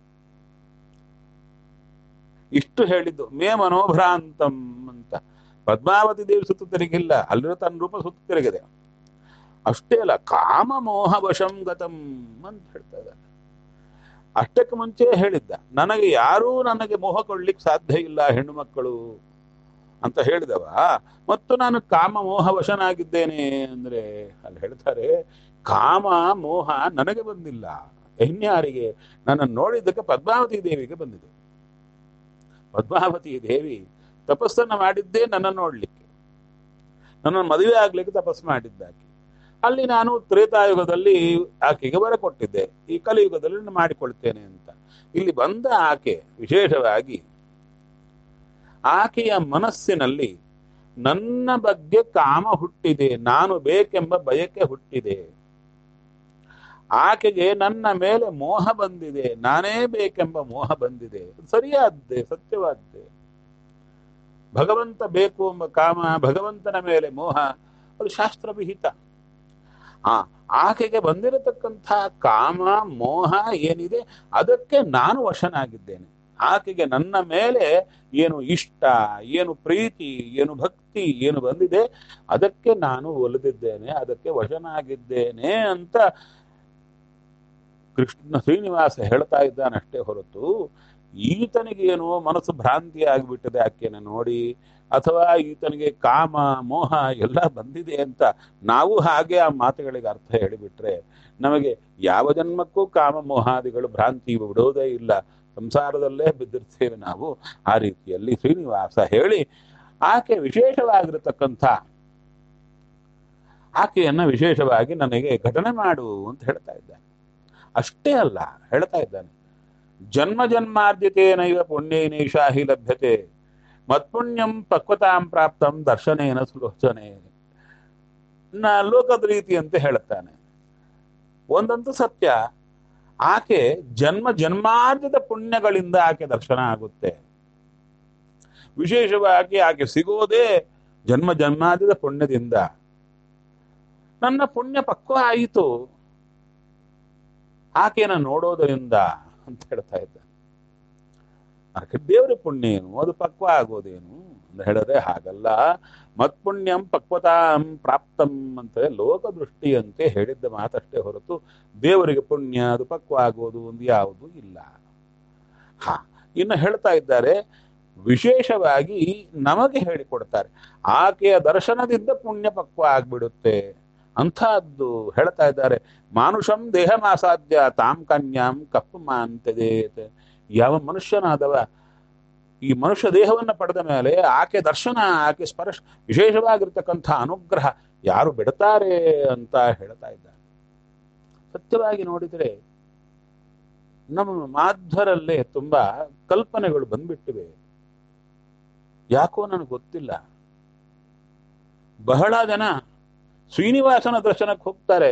ಇಷ್ಟು ಹೇಳಿದ್ದು ಮೇ ಮನೋಭ್ರಾಂತಂ ಅಂತ ಪದ್ಮಾವತಿ ದೇವಿ ಸುತ್ತು ತಿರುಗಿಲ್ಲ ಅಲ್ಲಿರೋ ತನ್ನ ರೂಪ ಸುತ್ತು ತಿರುಗಿದೆ ಅಷ್ಟೇ ಅಲ್ಲ ಕಾಮ ಮೋಹ ವಶಂ ಗತಂ ಅಂತ ಹೇಳ್ತಾ ಇದ್ದಾರೆ ಅಷ್ಟಕ್ಕೆ ಮುಂಚೆ ಹೇಳಿದ್ದ ನನಗೆ ಯಾರೂ ನನಗೆ ಮೋಹ ಕೊಡ್ಲಿಕ್ಕೆ ಸಾಧ್ಯ ಇಲ್ಲ ಹೆಣ್ಣು ಮಕ್ಕಳು ಅಂತ ಹೇಳಿದವ ಮತ್ತು ನಾನು ಕಾಮ ಮೋಹ ವಶನಾಗಿದ್ದೇನೆ ಅಂದ್ರೆ ಅಲ್ಲಿ ಹೇಳ್ತಾರೆ ಕಾಮ ಮೋಹ ನನಗೆ ಬಂದಿಲ್ಲ ಹೆಣ್ಯಾರಿಗೆ ನನ್ನ ನೋಡಿದ್ದಕ್ಕೆ ಪದ್ಮಾವತಿ ದೇವಿಗೆ ಬಂದಿದೆ ಪದ್ಮಾವತಿ ದೇವಿ ತಪಸ್ಸನ್ನ ಮಾಡಿದ್ದೇ ನನ್ನ ನೋಡ್ಲಿಕ್ಕೆ ನನ್ನ ಮದುವೆ ಆಗ್ಲಿಕ್ಕೆ ತಪಸ್ಸು ಮಾಡಿದ್ದಾಕೆ ಅಲ್ಲಿ ನಾನು ತ್ರೇತಾಯುಗದಲ್ಲಿ ಆಕೆಗೆ ಬರ ಕೊಟ್ಟಿದ್ದೆ ಈ ಕಲಿಯುಗದಲ್ಲಿ ನಾನು ಮಾಡಿಕೊಳ್ತೇನೆ ಅಂತ ಇಲ್ಲಿ ಬಂದ ಆಕೆ ವಿಶೇಷವಾಗಿ ಆಕೆಯ ಮನಸ್ಸಿನಲ್ಲಿ ನನ್ನ ಬಗ್ಗೆ ಕಾಮ ಹುಟ್ಟಿದೆ ನಾನು ಬೇಕೆಂಬ ಬಯಕೆ ಹುಟ್ಟಿದೆ ಆಕೆಗೆ ನನ್ನ ಮೇಲೆ ಮೋಹ ಬಂದಿದೆ ನಾನೇ ಬೇಕೆಂಬ ಮೋಹ ಬಂದಿದೆ ಸರಿಯಾದ್ದೆ ಸತ್ಯವಾದ್ದೆ ಭಗವಂತ ಬೇಕು ಎಂಬ ಕಾಮ ಭಗವಂತನ ಮೇಲೆ ಮೋಹ ಅದು ಶಾಸ್ತ್ರ ವಿಹಿತ ಆ ಆಕೆಗೆ ಬಂದಿರತಕ್ಕಂಥ ಕಾಮ ಮೋಹ ಏನಿದೆ ಅದಕ್ಕೆ ನಾನು ವಶನಾಗಿದ್ದೇನೆ ಆಕೆಗೆ ನನ್ನ ಮೇಲೆ ಏನು ಇಷ್ಟ ಏನು ಪ್ರೀತಿ ಏನು ಭಕ್ತಿ ಏನು ಬಂದಿದೆ ಅದಕ್ಕೆ ನಾನು ಒಲಿದಿದ್ದೇನೆ ಅದಕ್ಕೆ ವಶನಾಗಿದ್ದೇನೆ ಅಂತ ಕೃಷ್ಣ ಶ್ರೀನಿವಾಸ ಹೇಳ್ತಾ ಇದ್ದಾನಷ್ಟೇ ಹೊರತು ಈತನಿಗೆ ಏನೋ ಮನಸ್ಸು ಭ್ರಾಂತಿ ಆಗಿಬಿಟ್ಟಿದೆ ಆಕೆನ ನೋಡಿ ಅಥವಾ ಈತನಿಗೆ ಕಾಮ ಮೋಹ ಎಲ್ಲ ಬಂದಿದೆ ಅಂತ ನಾವು ಹಾಗೆ ಆ ಮಾತುಗಳಿಗೆ ಅರ್ಥ ಹೇಳಿಬಿಟ್ರೆ ನಮಗೆ ಯಾವ ಜನ್ಮಕ್ಕೂ ಕಾಮ ಮೋಹಾದಿಗಳು ಭ್ರಾಂತಿ ಬಿಡೋದೇ ಇಲ್ಲ ಸಂಸಾರದಲ್ಲೇ ಬಿದ್ದಿರ್ತೇವೆ ನಾವು ಆ ರೀತಿಯಲ್ಲಿ ಶ್ರೀನಿವಾಸ ಹೇಳಿ ಆಕೆ ವಿಶೇಷವಾಗಿರತಕ್ಕಂಥ ಆಕೆಯನ್ನ ವಿಶೇಷವಾಗಿ ನನಗೆ ಘಟನೆ ಮಾಡು ಅಂತ ಹೇಳ್ತಾ ಇದ್ದಾನೆ ಅಷ್ಟೇ ಅಲ್ಲ ಹೇಳ್ತಾ ಇದ್ದಾನೆ ಜನ್ಮ ಜನ್ಮಾರ್ಜಿತೇನೈವ ಪುಣ್ಯೈನೈಷಾ ಹಿ ಲಭ್ಯತೆ ಮತ್ಪುಣ್ಯಂ ಪಕ್ವತಾಂ ಪ್ರಾಪ್ತಂ ದರ್ಶನೇನ ಸುಲೋಚನೆ ನ ಲೋಕದ ರೀತಿ ಅಂತ ಹೇಳುತ್ತಾನೆ ಒಂದಂತೂ ಸತ್ಯ ಆಕೆ ಜನ್ಮ ಜನ್ಮಾರ್ಜಿತ ಪುಣ್ಯಗಳಿಂದ ಆಕೆ ದರ್ಶನ ಆಗುತ್ತೆ ವಿಶೇಷವಾಗಿ ಆಕೆ ಸಿಗೋದೇ ಜನ್ಮ ಜನ್ಮಾರ್ಜಿತ ಪುಣ್ಯದಿಂದ ನನ್ನ ಪುಣ್ಯ ಪಕ್ವ ಆಯಿತು ಆಕೆನ ನೋಡೋದರಿಂದ ಅಂತ ಹೇಳ್ತಾ ಇದ್ದ ಆಕೆ ದೇವರ ಪುಣ್ಯ ಏನು ಅದು ಪಕ್ವ ಆಗೋದೇನು ಅಂತ ಹೇಳಿದ್ರೆ ಹಾಗಲ್ಲ ಮತ್ಪುಣ್ಯಂ ಪಕ್ವತಾಂ ಪ್ರಾಪ್ತಂ ಅಂತ ಲೋಕದೃಷ್ಟಿಯಂತೆ ಹೇಳಿದ್ದ ಮಾತಷ್ಟೇ ಹೊರತು ದೇವರಿಗೆ ಪುಣ್ಯ ಅದು ಪಕ್ವ ಆಗೋದು ಒಂದು ಯಾವುದು ಇಲ್ಲ ಹಾ ಇನ್ನು ಹೇಳ್ತಾ ಇದ್ದಾರೆ ವಿಶೇಷವಾಗಿ ನಮಗೆ ಹೇಳಿಕೊಡ್ತಾರೆ ಆಕೆಯ ದರ್ಶನದಿಂದ ಪುಣ್ಯ ಪಕ್ವ ಆಗ್ಬಿಡುತ್ತೆ ಅಂಥದ್ದು ಹೇಳ್ತಾ ಇದ್ದಾರೆ ಮಾನುಷಂ ದೇಹ ಮಾಸಾಧ್ಯ ತಾಂ ಕನ್ಯಾಂ ಕಪ್ಪು ಮಾಂತದೆ ಯಾವ ಮನುಷ್ಯನಾದವ ಈ ಮನುಷ್ಯ ದೇಹವನ್ನ ಪಡೆದ ಮೇಲೆ ಆಕೆ ದರ್ಶನ ಆಕೆ ಸ್ಪರ್ಶ ವಿಶೇಷವಾಗಿರ್ತಕ್ಕಂಥ ಅನುಗ್ರಹ ಯಾರು ಬಿಡ್ತಾರೆ ಅಂತ ಹೇಳ್ತಾ ಇದ್ದಾರೆ ಸತ್ಯವಾಗಿ ನೋಡಿದರೆ ನಮ್ಮ ಮಾಧ್ವರಲ್ಲೇ ತುಂಬಾ ಕಲ್ಪನೆಗಳು ಬಂದ್ಬಿಟ್ಟಿವೆ ಯಾಕೋ ನನಗೆ ಗೊತ್ತಿಲ್ಲ ಬಹಳ ಜನ ಶ್ರೀನಿವಾಸನ ದರ್ಶನಕ್ಕೆ ಹೋಗ್ತಾರೆ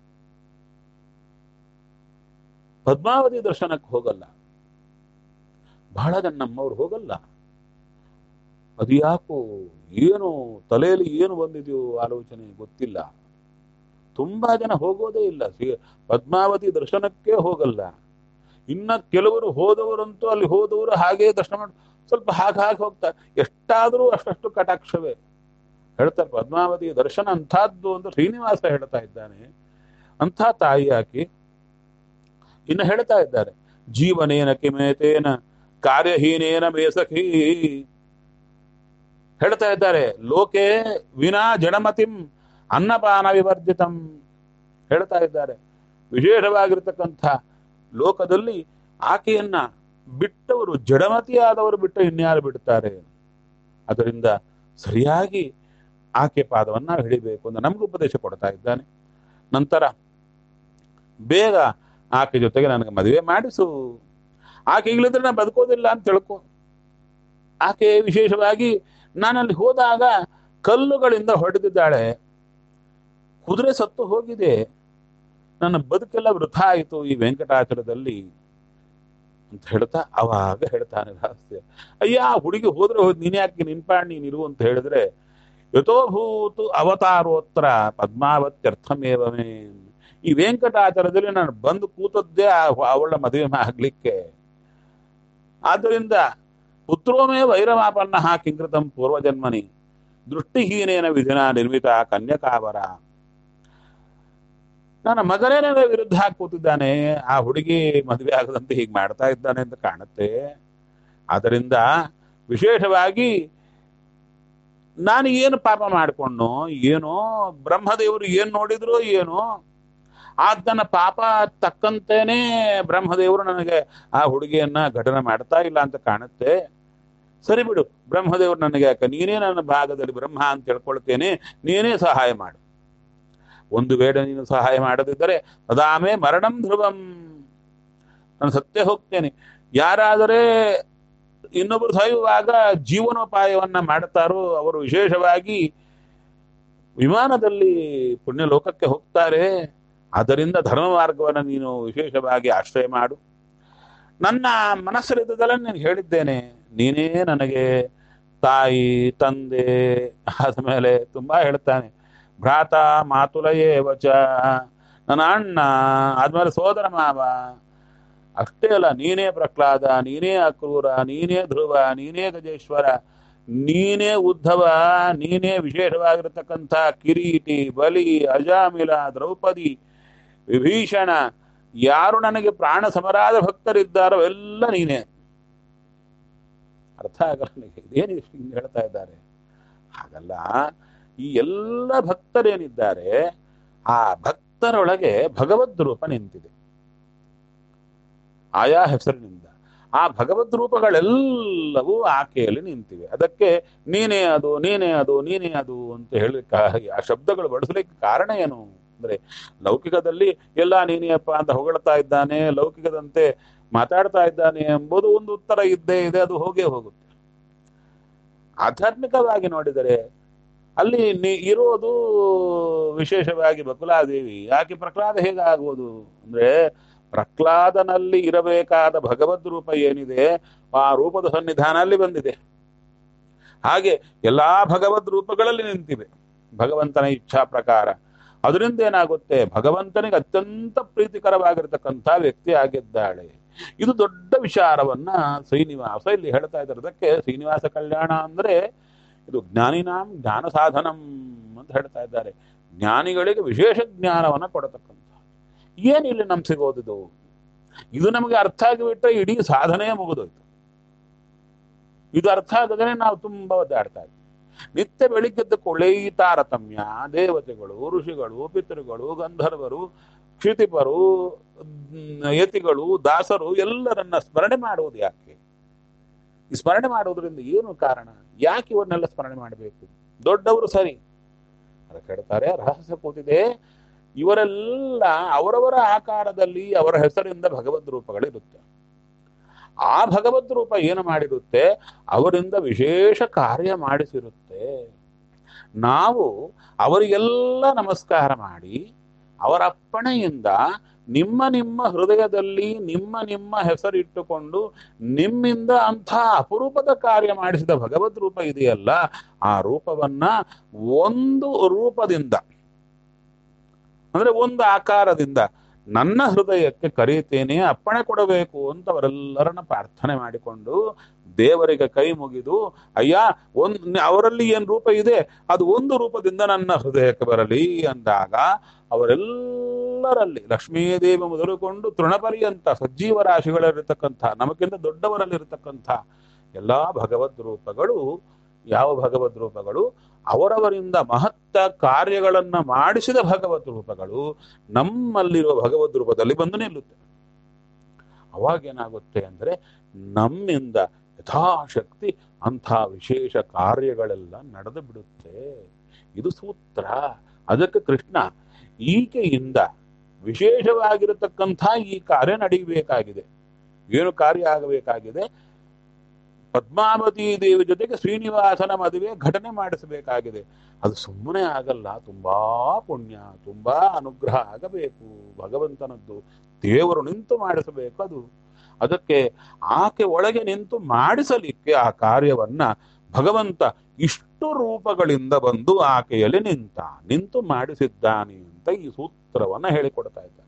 ಪದ್ಮಾವತಿ ದರ್ಶನಕ್ಕೆ ಹೋಗಲ್ಲ ಬಹಳ ಜನ ನಮ್ಮವ್ರು ಹೋಗಲ್ಲ ಅದ್ಯಾಕೋ ಏನು ತಲೆಯಲ್ಲಿ ಏನು ಬಂದಿದೆಯೋ ಆಲೋಚನೆ ಗೊತ್ತಿಲ್ಲ ತುಂಬಾ ಜನ ಹೋಗೋದೇ ಇಲ್ಲ ಶ್ರೀ- ಪದ್ಮಾವತಿ ದರ್ಶನಕ್ಕೆ ಹೋಗಲ್ಲ ಇನ್ನ ಕೆಲವರು ಹೋದವರಂತೂ ಅಲ್ಲಿ ಹೋದವರು ಹಾಗೇ ದರ್ಶನ ಮಾಡಿ ಸ್ವಲ್ಪ ಹಾಗೆ ಹಾಗೆ ಹೋಗ್ತಾರೆ ಎಷ್ಟಾದರೂ ಅಷ್ಟಷ್ಟು ಕಟಾಕ್ಷವೇ ಹೇಳ್ತಾರೆ ಪದ್ಮಾವತಿ ದರ್ಶನ ಅಂಥದ್ದು ಅಂತ ಶ್ರೀನಿವಾಸ ಹೇಳ್ತಾ ಇದ್ದಾನೆ ಅಂಥ ತಾಯಿ ಆಕಿ ಇನ್ನು ಹೇಳ್ತಾ ಇದ್ದಾರೆ ಜೀವನೇನ ಕಿಮೇತೇನ ಕಾರ್ಯಹೀನೇನ ಮೇಸಖಿ ಹೇಳ್ತಾ ಇದ್ದಾರೆ ಲೋಕೆ ವಿನಾ ಜಡಮತಿಂ ಅನ್ನಪಾನ ವಿವರ್ಜಿತಂ ಹೇಳ್ತಾ ಇದ್ದಾರೆ ವಿಶೇಷವಾಗಿರ್ತಕ್ಕಂಥ ಲೋಕದಲ್ಲಿ ಆಕೆಯನ್ನ ಬಿಟ್ಟವರು ಜಡಮತಿಯಾದವರು ಬಿಟ್ಟು ಇನ್ಯಾರು ಬಿಡ್ತಾರೆ ಅದರಿಂದ ಸರಿಯಾಗಿ ಆಕೆ ಪಾದವನ್ನ ಹಿಡಿಬೇಕು ಅಂತ ನಮ್ಗೆ ಉಪದೇಶ ಕೊಡ್ತಾ ಇದ್ದಾನೆ ನಂತರ ಬೇಗ ಆಕೆ ಜೊತೆಗೆ ನನಗೆ ಮದುವೆ ಮಾಡಿಸು ಆಕೆ ಇಲ್ಲದ್ರೆ ನಾನು ಬದುಕೋದಿಲ್ಲ ಅಂತ ತಿಳ್ಕೊ ಆಕೆ ವಿಶೇಷವಾಗಿ ನಾನಲ್ಲಿ ಹೋದಾಗ ಕಲ್ಲುಗಳಿಂದ ಹೊಡೆದಿದ್ದಾಳೆ ಕುದುರೆ ಸತ್ತು ಹೋಗಿದೆ ನನ್ನ ಬದುಕೆಲ್ಲ ವೃಥ ಆಯಿತು ಈ ವೆಂಕಟಾಚಲದಲ್ಲಿ ಅಂತ ಹೇಳ್ತಾ ಅವಾಗ ಹೇಳ್ತಾನೆ ರಹಸ್ಯ ಅಯ್ಯ ಆ ಹುಡುಗಿ ಹೋದ್ರೆ ಹೋದ್ ನೀನ್ ಯಾಕೆ ನಿನ್ಪಾಡ್ ನೀನ್ ಇರು ಅಂತ ಹೇಳಿದ್ರೆ ಯಥೋಭೂತು ಅವತಾರೋತ್ರ ಪದ್ಮಾವತ್ಯರ್ಥಮೇವಮೇ ಈ ವೆಂಕಟಾಚಲದಲ್ಲಿ ನಾನು ಬಂದು ಕೂತದ್ದೇ ಆ- ಅವಳ ಮದುವೆ ಆಗ್ಲಿಕ್ಕೆ ಆದ್ದರಿಂದ ಪುತ್ರೋಮೇ ವೈರಮಾಪನ್ನ ಕಿಂಕೃತಂ ಪೂರ್ವಜನ್ಮನಿ ದೃಷ್ಟಿಹೀನೇನ ವಿಧಿನ ನಿರ್ಮಿತ ಕನ್ಯಕಾವರ ನನ್ನ ಮಗನೇ ನನಗೆ ವಿರುದ್ಧ ಹಾಕಿ ಕೂತಿದ್ದಾನೆ ಆ ಹುಡುಗಿ ಮದುವೆ ಆಗದಂತೆ ಹೀಗೆ ಮಾಡ್ತಾ ಇದ್ದಾನೆ ಅಂತ ಕಾಣುತ್ತೆ ಆದ್ದರಿಂದ ವಿಶೇಷವಾಗಿ ನಾನು ಏನು ಪಾಪ ಮಾಡಿಕೊಂಡು ಏನೋ ಬ್ರಹ್ಮದೇವರು ಏನ್ ನೋಡಿದ್ರು ಏನೋ ಆತನ ಪಾಪ ತಕ್ಕಂತೇನೆ ಬ್ರಹ್ಮದೇವರು ನನಗೆ ಆ ಹುಡುಗಿಯನ್ನ ಘಟನೆ ಮಾಡ್ತಾ ಇಲ್ಲ ಅಂತ ಕಾಣುತ್ತೆ ಸರಿ ಬಿಡು ಬ್ರಹ್ಮದೇವರು ನನಗೆ ಯಾಕೆ ನೀನೇ ನನ್ನ ಭಾಗದಲ್ಲಿ ಬ್ರಹ್ಮ ಅಂತ ತಿಳ್ಕೊಳ್ತೇನೆ ನೀನೇ ಸಹಾಯ ಮಾಡು ಒಂದು ವೇಳೆ ನೀನು ಸಹಾಯ ಮಾಡದಿದ್ದರೆ ಅದಾಮೇ ಮರಣಂ ಧ್ರುವಂ ನಾನು ಸತ್ಯ ಹೋಗ್ತೇನೆ ಯಾರಾದರೆ ಇನ್ನೊಬ್ಬರು ಸಾಯುವಾಗ ಜೀವನೋಪಾಯವನ್ನ ಮಾಡ್ತಾರೋ ಅವರು ವಿಶೇಷವಾಗಿ ವಿಮಾನದಲ್ಲಿ ಪುಣ್ಯ ಲೋಕಕ್ಕೆ ಹೋಗ್ತಾರೆ ಆದ್ದರಿಂದ ಧರ್ಮ ಮಾರ್ಗವನ್ನು ನೀನು ವಿಶೇಷವಾಗಿ ಆಶ್ರಯ ಮಾಡು ನನ್ನ ಮನಸ್ಸಲ್ಲಿದ್ದದೆಲ್ಲ ನಾನು ಹೇಳಿದ್ದೇನೆ ನೀನೇ ನನಗೆ ತಾಯಿ ತಂದೆ ಆದ್ಮೇಲೆ ತುಂಬಾ ಹೇಳ್ತಾನೆ ಭ್ರಾತ ಮಾತುಲಯೇ ವಚ ನನ್ನ ಅಣ್ಣ ಆದ್ಮೇಲೆ ಸೋದರ ಮಾವ ಅಷ್ಟೇ ಅಲ್ಲ ನೀನೇ ಪ್ರಹ್ಲಾದ ನೀನೇ ಅಕ್ರೂರ ನೀನೇ ಧ್ರುವ ನೀನೇ ಗಜೇಶ್ವರ ನೀನೇ ಉದ್ಧವ ನೀನೇ ವಿಶೇಷವಾಗಿರತಕ್ಕಂಥ ಕಿರೀಟಿ ಬಲಿ ಅಜಾಮಿಲ ದ್ರೌಪದಿ ವಿಭೀಷಣ ಯಾರು ನನಗೆ ಪ್ರಾಣ ಸಮರಾದ ಭಕ್ತರಿದ್ದಾರೋ ಎಲ್ಲ ನೀನೇ ಅರ್ಥ ಆಗಲ್ಲ ನನಗೆ ಇದೇನು ಇಷ್ಟು ಹಿಂಗೆ ಹೇಳ್ತಾ ಇದ್ದಾರೆ ಹಾಗಲ್ಲ ಈ ಎಲ್ಲ ಭಕ್ತರೇನಿದ್ದಾರೆ ಆ ಭಕ್ತರೊಳಗೆ ಭಗವದ್ ರೂಪ ನಿಂತಿದೆ ಆಯಾ ಹೆಸರಿನಿಂದ ಆ ಭಗವದ್ ರೂಪಗಳೆಲ್ಲವೂ ಆಕೆಯಲ್ಲಿ ನಿಂತಿವೆ ಅದಕ್ಕೆ ನೀನೇ ಅದು ನೀನೇ ಅದು ನೀನೇ ಅದು ಅಂತ ಹೇಳಲಿಕ್ಕೆ ಆ ಶಬ್ದಗಳು ಬಳಸಲಿಕ್ಕೆ ಕಾರಣ ಏನು ಅಂದ್ರೆ ಲೌಕಿಕದಲ್ಲಿ ಎಲ್ಲ ನೀನೇಯಪ್ಪ ಅಂತ ಹೊಗಳ್ತಾ ಇದ್ದಾನೆ ಲೌಕಿಕದಂತೆ ಮಾತಾಡ್ತಾ ಇದ್ದಾನೆ ಎಂಬುದು ಒಂದು ಉತ್ತರ ಇದ್ದೇ ಇದೆ ಅದು ಹೋಗೇ ಹೋಗುತ್ತೆ ಆಧ್ಯಾತ್ಮಿಕವಾಗಿ ನೋಡಿದರೆ ಅಲ್ಲಿ ನೀ ಇರೋದು ವಿಶೇಷವಾಗಿ ಬಕುಲಾದೇವಿ ಯಾಕೆ ಪ್ರಹ್ಲಾದ ಹೇಗಾಗುವುದು ಅಂದ್ರೆ ಪ್ರಹ್ಲಾದನಲ್ಲಿ ಇರಬೇಕಾದ ಭಗವದ್ ರೂಪ ಏನಿದೆ ಆ ರೂಪದ ಸನ್ನಿಧಾನ ಅಲ್ಲಿ ಬಂದಿದೆ ಹಾಗೆ ಎಲ್ಲಾ ಭಗವದ್ ರೂಪಗಳಲ್ಲಿ ನಿಂತಿವೆ ಭಗವಂತನ ಇಚ್ಛಾ ಪ್ರಕಾರ ಅದರಿಂದ ಏನಾಗುತ್ತೆ ಭಗವಂತನಿಗೆ ಅತ್ಯಂತ ಪ್ರೀತಿಕರವಾಗಿರ್ತಕ್ಕಂಥ ವ್ಯಕ್ತಿ ಆಗಿದ್ದಾಳೆ ಇದು ದೊಡ್ಡ ವಿಚಾರವನ್ನ ಶ್ರೀನಿವಾಸ ಇಲ್ಲಿ ಹೇಳ್ತಾ ಇದ್ದಾರೆ ಅದಕ್ಕೆ ಶ್ರೀನಿವಾಸ ಕಲ್ಯಾಣ ಅಂದ್ರೆ ಇದು ಜ್ಞಾನಿನಾಂ ಜ್ಞಾನ ಸಾಧನಂ ಅಂತ ಹೇಳ್ತಾ ಇದ್ದಾರೆ ಜ್ಞಾನಿಗಳಿಗೆ ವಿಶೇಷ ಜ್ಞಾನವನ್ನ ಕೊಡತಕ್ಕಂಥ ಏನಿಲ್ಲ ನಮ್ ಸಿಗೋದು ಇದು ನಮಗೆ ಅರ್ಥ ಆಗಿಬಿಟ್ರೆ ಇಡೀ ಸಾಧನೆ ಮುಗಿದೋಯ್ತು ಇದು ಅರ್ಥ ಆಗದೇ ನಾವು ತುಂಬಾ ಒದ್ದಾಡ್ತಾ ಇದ್ವಿ ನಿತ್ಯ ಬೆಳಿಗ್ಗೆದ್ದ ಕೊಳ್ಳೆ ಈ ತಾರತಮ್ಯ ದೇವತೆಗಳು ಋಷಿಗಳು ಪಿತೃಗಳು ಗಂಧರ್ವರು ಕ್ಷಿತಿಪರು ಮ್, ಯತಿಗಳು ದಾಸರು ಎಲ್ಲರನ್ನ ಸ್ಮರಣೆ ಮಾಡುವುದು ಯಾಕೆ ಈ ಸ್ಮರಣೆ ಮಾಡುವುದರಿಂದ ಏನು ಕಾರಣ ಯಾಕೆ ಇವನ್ನೆಲ್ಲ ಸ್ಮರಣೆ ಮಾಡಬೇಕು ದೊಡ್ಡವರು ಸರಿ ಅದಕ್ಕೆ ಹೇಳ್ತಾರೆ ರಹಸ್ಯ ಕೂತಿದೆ ಇವರೆಲ್ಲ ಅವರವರ ಆಕಾರದಲ್ಲಿ ಅವರ ಹೆಸರಿಂದ ಭಗವದ್ ರೂಪಗಳಿರುತ್ತೆ ಆ ಭಗವದ್ ರೂಪ ಏನು ಮಾಡಿರುತ್ತೆ ಅವರಿಂದ ವಿಶೇಷ ಕಾರ್ಯ ಮಾಡಿಸಿರುತ್ತೆ ನಾವು ಅವರಿಗೆಲ್ಲ ನಮಸ್ಕಾರ ಮಾಡಿ ಅವರ ಅಪ್ಪಣೆಯಿಂದ ನಿಮ್ಮ ನಿಮ್ಮ ಹೃದಯದಲ್ಲಿ ನಿಮ್ಮ ನಿಮ್ಮ ಹೆಸರಿಟ್ಟುಕೊಂಡು ನಿಮ್ಮಿಂದ ಅಂಥ ಅಪರೂಪದ ಕಾರ್ಯ ಮಾಡಿಸಿದ ಭಗವದ್ ರೂಪ ಇದೆಯಲ್ಲ ಆ ರೂಪವನ್ನ ಒಂದು ರೂಪದಿಂದ ಅಂದ್ರೆ ಒಂದು ಆಕಾರದಿಂದ ನನ್ನ ಹೃದಯಕ್ಕೆ ಕರೀತೇನೆ ಅಪ್ಪಣೆ ಕೊಡಬೇಕು ಅಂತ ಅವರೆಲ್ಲರನ್ನ ಪ್ರಾರ್ಥನೆ ಮಾಡಿಕೊಂಡು ದೇವರಿಗೆ ಕೈ ಮುಗಿದು ಅಯ್ಯ ಒಂದ್ ಅವರಲ್ಲಿ ಏನ್ ರೂಪ ಇದೆ ಅದು ಒಂದು ರೂಪದಿಂದ ನನ್ನ ಹೃದಯಕ್ಕೆ ಬರಲಿ ಅಂದಾಗ ಅವರೆಲ್ಲರಲ್ಲಿ ಲಕ್ಷ್ಮೀದೇವಿ ಮೊದಲುಕೊಂಡು ತೃಣಪರ್ಯಂತ ಸಜ್ಜೀವ ರಾಶಿಗಳಲ್ಲಿರ್ತಕ್ಕಂಥ ನಮಗಿಂತ ದೊಡ್ಡವರಲ್ಲಿರ್ತಕ್ಕಂಥ ಎಲ್ಲಾ ಭಗವದ್ ರೂಪಗಳು ಯಾವ ಭಗವದ್ ರೂಪಗಳು ಅವರವರಿಂದ ಮಹತ್ತ ಕಾರ್ಯಗಳನ್ನ ಮಾಡಿಸಿದ ಭಗವದ್ ರೂಪಗಳು ನಮ್ಮಲ್ಲಿರುವ ಭಗವದ್ ರೂಪದಲ್ಲಿ ಬಂದು ನಿಲ್ಲುತ್ತೆ ಅವಾಗೇನಾಗುತ್ತೆ ಅಂದ್ರೆ ನಮ್ಮಿಂದ ಯಥಾಶಕ್ತಿ ಅಂಥ ವಿಶೇಷ ಕಾರ್ಯಗಳೆಲ್ಲ ನಡೆದು ಬಿಡುತ್ತೆ ಇದು ಸೂತ್ರ ಅದಕ್ಕೆ ಕೃಷ್ಣ ಈಕೆಯಿಂದ ವಿಶೇಷವಾಗಿರತಕ್ಕಂಥ ಈ ಕಾರ್ಯ ನಡೀಬೇಕಾಗಿದೆ ಏನು ಕಾರ್ಯ ಆಗಬೇಕಾಗಿದೆ ಪದ್ಮಾವತಿ ದೇವಿ ಜೊತೆಗೆ ಶ್ರೀನಿವಾಸನ ಮದುವೆ ಘಟನೆ ಮಾಡಿಸಬೇಕಾಗಿದೆ ಅದು ಸುಮ್ಮನೆ ಆಗಲ್ಲ ತುಂಬಾ ಪುಣ್ಯ ತುಂಬಾ ಅನುಗ್ರಹ ಆಗಬೇಕು ಭಗವಂತನದ್ದು ದೇವರು ನಿಂತು ಮಾಡಿಸಬೇಕು ಅದು ಅದಕ್ಕೆ ಆಕೆ ಒಳಗೆ ನಿಂತು ಮಾಡಿಸಲಿಕ್ಕೆ ಆ ಕಾರ್ಯವನ್ನ ಭಗವಂತ ಇಷ್ಟು ರೂಪಗಳಿಂದ ಬಂದು ಆಕೆಯಲ್ಲಿ ನಿಂತ ನಿಂತು ಮಾಡಿಸಿದ್ದಾನೆ ಅಂತ ಈ ಸೂತ್ರವನ್ನ ಹೇಳಿಕೊಡ್ತಾ ಇದ್ದಾರೆ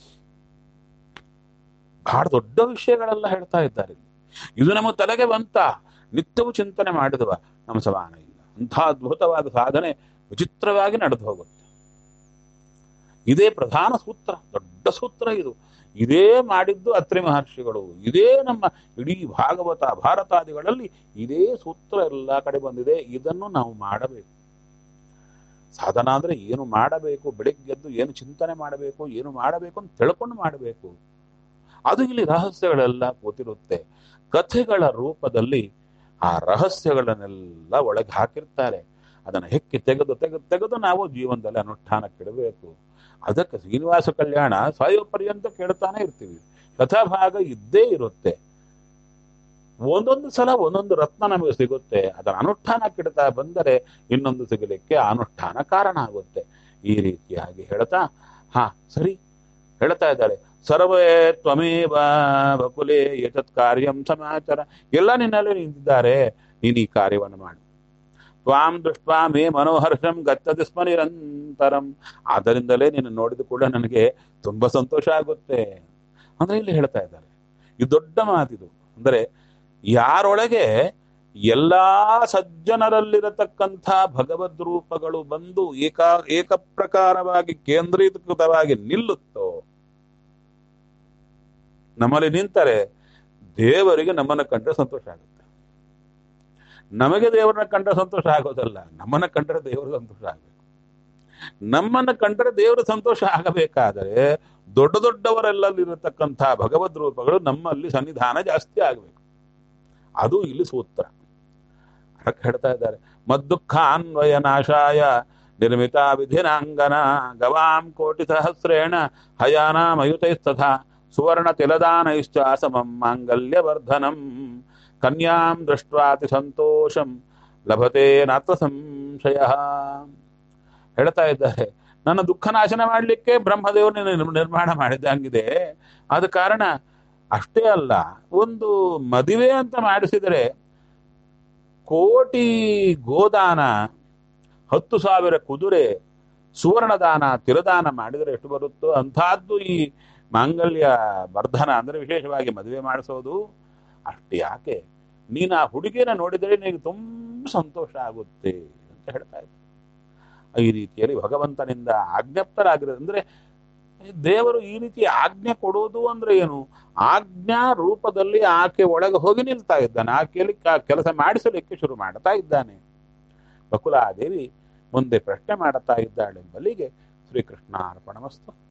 ಬಹಳ ದೊಡ್ಡ ವಿಷಯಗಳೆಲ್ಲ ಹೇಳ್ತಾ ಇದ್ದಾರೆ ಇದು ನಮ್ಮ ತಲೆಗೆ ಬಂತ ನಿತ್ಯವೂ ಚಿಂತನೆ ಮಾಡಿದವ ನಮ್ಮ ಸಮಾನ ಇಲ್ಲ ಅಂಥ ಅದ್ಭುತವಾದ ಸಾಧನೆ ವಿಚಿತ್ರವಾಗಿ ನಡೆದು ಹೋಗುತ್ತೆ ಇದೇ ಪ್ರಧಾನ ಸೂತ್ರ ದೊಡ್ಡ ಸೂತ್ರ ಇದು ಇದೇ ಮಾಡಿದ್ದು ಅತ್ರಿ ಮಹರ್ಷಿಗಳು ಇದೇ ನಮ್ಮ ಇಡೀ ಭಾಗವತ ಭಾರತಾದಿಗಳಲ್ಲಿ ಇದೇ ಸೂತ್ರ ಎಲ್ಲ ಕಡೆ ಬಂದಿದೆ ಇದನ್ನು ನಾವು ಮಾಡಬೇಕು ಸಾಧನ ಅಂದ್ರೆ ಏನು ಮಾಡಬೇಕು ಬೆಳಿಗ್ಗೆದ್ದು ಏನು ಚಿಂತನೆ ಮಾಡಬೇಕು ಏನು ಮಾಡಬೇಕು ಅಂತ ತಿಳ್ಕೊಂಡು ಮಾಡಬೇಕು ಅದು ಇಲ್ಲಿ ರಹಸ್ಯಗಳೆಲ್ಲ ಕೂತಿರುತ್ತೆ ಕಥೆಗಳ ರೂಪದಲ್ಲಿ ಆ ರಹಸ್ಯಗಳನ್ನೆಲ್ಲ ಒಳಗೆ ಹಾಕಿರ್ತಾರೆ ಅದನ್ನು ಹೆಕ್ಕಿ ತೆಗೆದು ತೆಗೆದು ತೆಗೆದು ನಾವು ಜೀವನದಲ್ಲಿ ಅನುಷ್ಠಾನಕ್ಕಿಡಬೇಕು ಅದಕ್ಕೆ ಶ್ರೀನಿವಾಸ ಕಲ್ಯಾಣ ಸಾಯೋ ಪರ್ಯಂತ ಕೇಳ್ತಾನೆ ಇರ್ತೀವಿ ಕಥಾಭಾಗ ಇದ್ದೇ ಇರುತ್ತೆ ಒಂದೊಂದು ಸಲ ಒಂದೊಂದು ರತ್ನ ನಮಗೆ ಸಿಗುತ್ತೆ ಅದರ ಅನುಷ್ಠಾನಕ್ಕಿಡ್ತಾ ಬಂದರೆ ಇನ್ನೊಂದು ಸಿಗಲಿಕ್ಕೆ ಅನುಷ್ಠಾನ ಕಾರಣ ಆಗುತ್ತೆ ಈ ರೀತಿಯಾಗಿ ಹೇಳ್ತಾ ಹಾ ಸರಿ ಹೇಳ್ತಾ ಇದ್ದಾರೆ ಸರ್ವೇ ತ್ವಮೇವ ಬಕುಲೆ ಏತತ್ ಕಾರ್ಯಂ ಸಮಾಚಾರ ಎಲ್ಲ ನಿನ್ನಲ್ಲಿ ನಿಂತಿದ್ದಾರೆ ನೀನು ಈ ಕಾರ್ಯವನ್ನು ಮಾಡು ತ್ವಾಂ ದೃಷ್ಟ ಮೇ ಮನೋಹರ್ಷಂ ಗತ್ತದ ಸ್ಮ ನಿರಂತರಂ ಆದ್ದರಿಂದಲೇ ನೀನು ನೋಡಿದ ಕೂಡ ನನಗೆ ತುಂಬಾ ಸಂತೋಷ ಆಗುತ್ತೆ ಅಂದ್ರೆ ಇಲ್ಲಿ ಹೇಳ್ತಾ ಇದ್ದಾರೆ ಇದು ದೊಡ್ಡ ಮಾತಿದು ಅಂದ್ರೆ ಯಾರೊಳಗೆ ಎಲ್ಲಾ ಸಜ್ಜನರಲ್ಲಿರತಕ್ಕಂಥ ಭಗವದ್ ರೂಪಗಳು ಬಂದು ಏಕ ಏಕಪ್ರಕಾರವಾಗಿ ಕೇಂದ್ರೀಕೃತವಾಗಿ ನಿಲ್ಲುತ್ತೋ ನಮ್ಮಲ್ಲಿ ನಿಂತರೆ ದೇವರಿಗೆ ನಮ್ಮನ್ನ ಕಂಡ್ರೆ ಸಂತೋಷ ಆಗುತ್ತೆ ನಮಗೆ ದೇವರನ್ನ ಕಂಡ್ರೆ ಸಂತೋಷ ಆಗೋದಲ್ಲ ನಮ್ಮನ್ನ ಕಂಡ್ರೆ ದೇವರು ಸಂತೋಷ ಆಗಬೇಕು ನಮ್ಮನ್ನ ಕಂಡ್ರೆ ದೇವರು ಸಂತೋಷ ಆಗಬೇಕಾದರೆ ದೊಡ್ಡ ದೊಡ್ಡವರೆಲ್ಲಲ್ಲಿರತಕ್ಕಂಥ ಭಗವದ್ ರೂಪಗಳು ನಮ್ಮಲ್ಲಿ ಸನ್ನಿಧಾನ ಜಾಸ್ತಿ ಆಗಬೇಕು ಅದು ಇಲ್ಲಿ ಸೂತ್ರ ಅದಕ್ಕೆ ಹೇಳ್ತಾ ಇದ್ದಾರೆ ಮದ್ದುಃಖಾನ್ವಯ ನಾಶಾಯ ನಿರ್ಮಿತ ವಿಧಿನಾಂಗನ ಗವಾಂ ಕೋಟಿ ಸಹಸ್ರೇಣ ಹಯಾನಾಮಯುತೈಸ್ತಥಾ ಸುವರ್ಣ ತಿಲದಾನೈಶ್ಚ ಸಮಂ ಮಾಂಗಲ್ಯವರ್ಧನಂ ಕನ್ಯಾಂ ದೃಷ್ಟ್ವಾತಿ ಸಂತೋಷಂ ಲಭತೆ ನಾತ್ರ ಸಂಶಯ ಹೇಳ್ತಾ ಇದ್ದಾರೆ ನನ್ನ ದುಃಖ ನಾಶನ ಮಾಡಲಿಕ್ಕೆ ಬ್ರಹ್ಮದೇವರು ನಿರ್ಮಾಣ ಮಾಡಿದಂಗಿದೆ ಆದ ಕಾರಣ ಅಷ್ಟೇ ಅಲ್ಲ ಒಂದು ಮದುವೆ ಅಂತ ಮಾಡಿಸಿದರೆ ಕೋಟಿ ಗೋದಾನ ಹತ್ತು ಸಾವಿರ ಕುದುರೆ ಸುವರ್ಣದಾನ ತಿರದಾನ ಮಾಡಿದರೆ ಎಷ್ಟು ಬರುತ್ತೋ ಅಂಥದ್ದು ಈ ಮಾಂಗಲ್ಯ ವರ್ಧನ ಅಂದ್ರೆ ವಿಶೇಷವಾಗಿ ಮದುವೆ ಮಾಡಿಸೋದು ಅಷ್ಟೇ ಯಾಕೆ ನೀನು ಆ ಹುಡುಗಿನ ನೋಡಿದರೆ ನಿನಗೆ ತುಂಬ ಸಂತೋಷ ಆಗುತ್ತೆ ಅಂತ ಹೇಳ್ತಾ ಇದ್ದ ಈ ರೀತಿಯಲ್ಲಿ ಭಗವಂತನಿಂದ ಆಜ್ಞಪ್ತರಾಗಿರೋದು ಅಂದ್ರೆ ದೇವರು ಈ ರೀತಿ ಆಜ್ಞೆ ಕೊಡೋದು ಅಂದ್ರೆ ಏನು ಆಜ್ಞಾ ರೂಪದಲ್ಲಿ ಆಕೆ ಒಳಗೆ ಹೋಗಿ ನಿಲ್ತಾ ಇದ್ದಾನೆ ಆಕೆಯಲ್ಲಿ ಕೆಲಸ ಮಾಡಿಸಲಿಕ್ಕೆ ಶುರು ಮಾಡ್ತಾ ಇದ್ದಾನೆ ಬಕುಲಾದೇವಿ ಮುಂದೆ ಪ್ರಶ್ನೆ ಮಾಡುತ್ತಾ ಇದ್ದಾಳೆಂಬಲ್ಲಿಗೆ ಶ್ರೀಕೃಷ್ಣ ಅರ್ಪಣಮಸ್ತು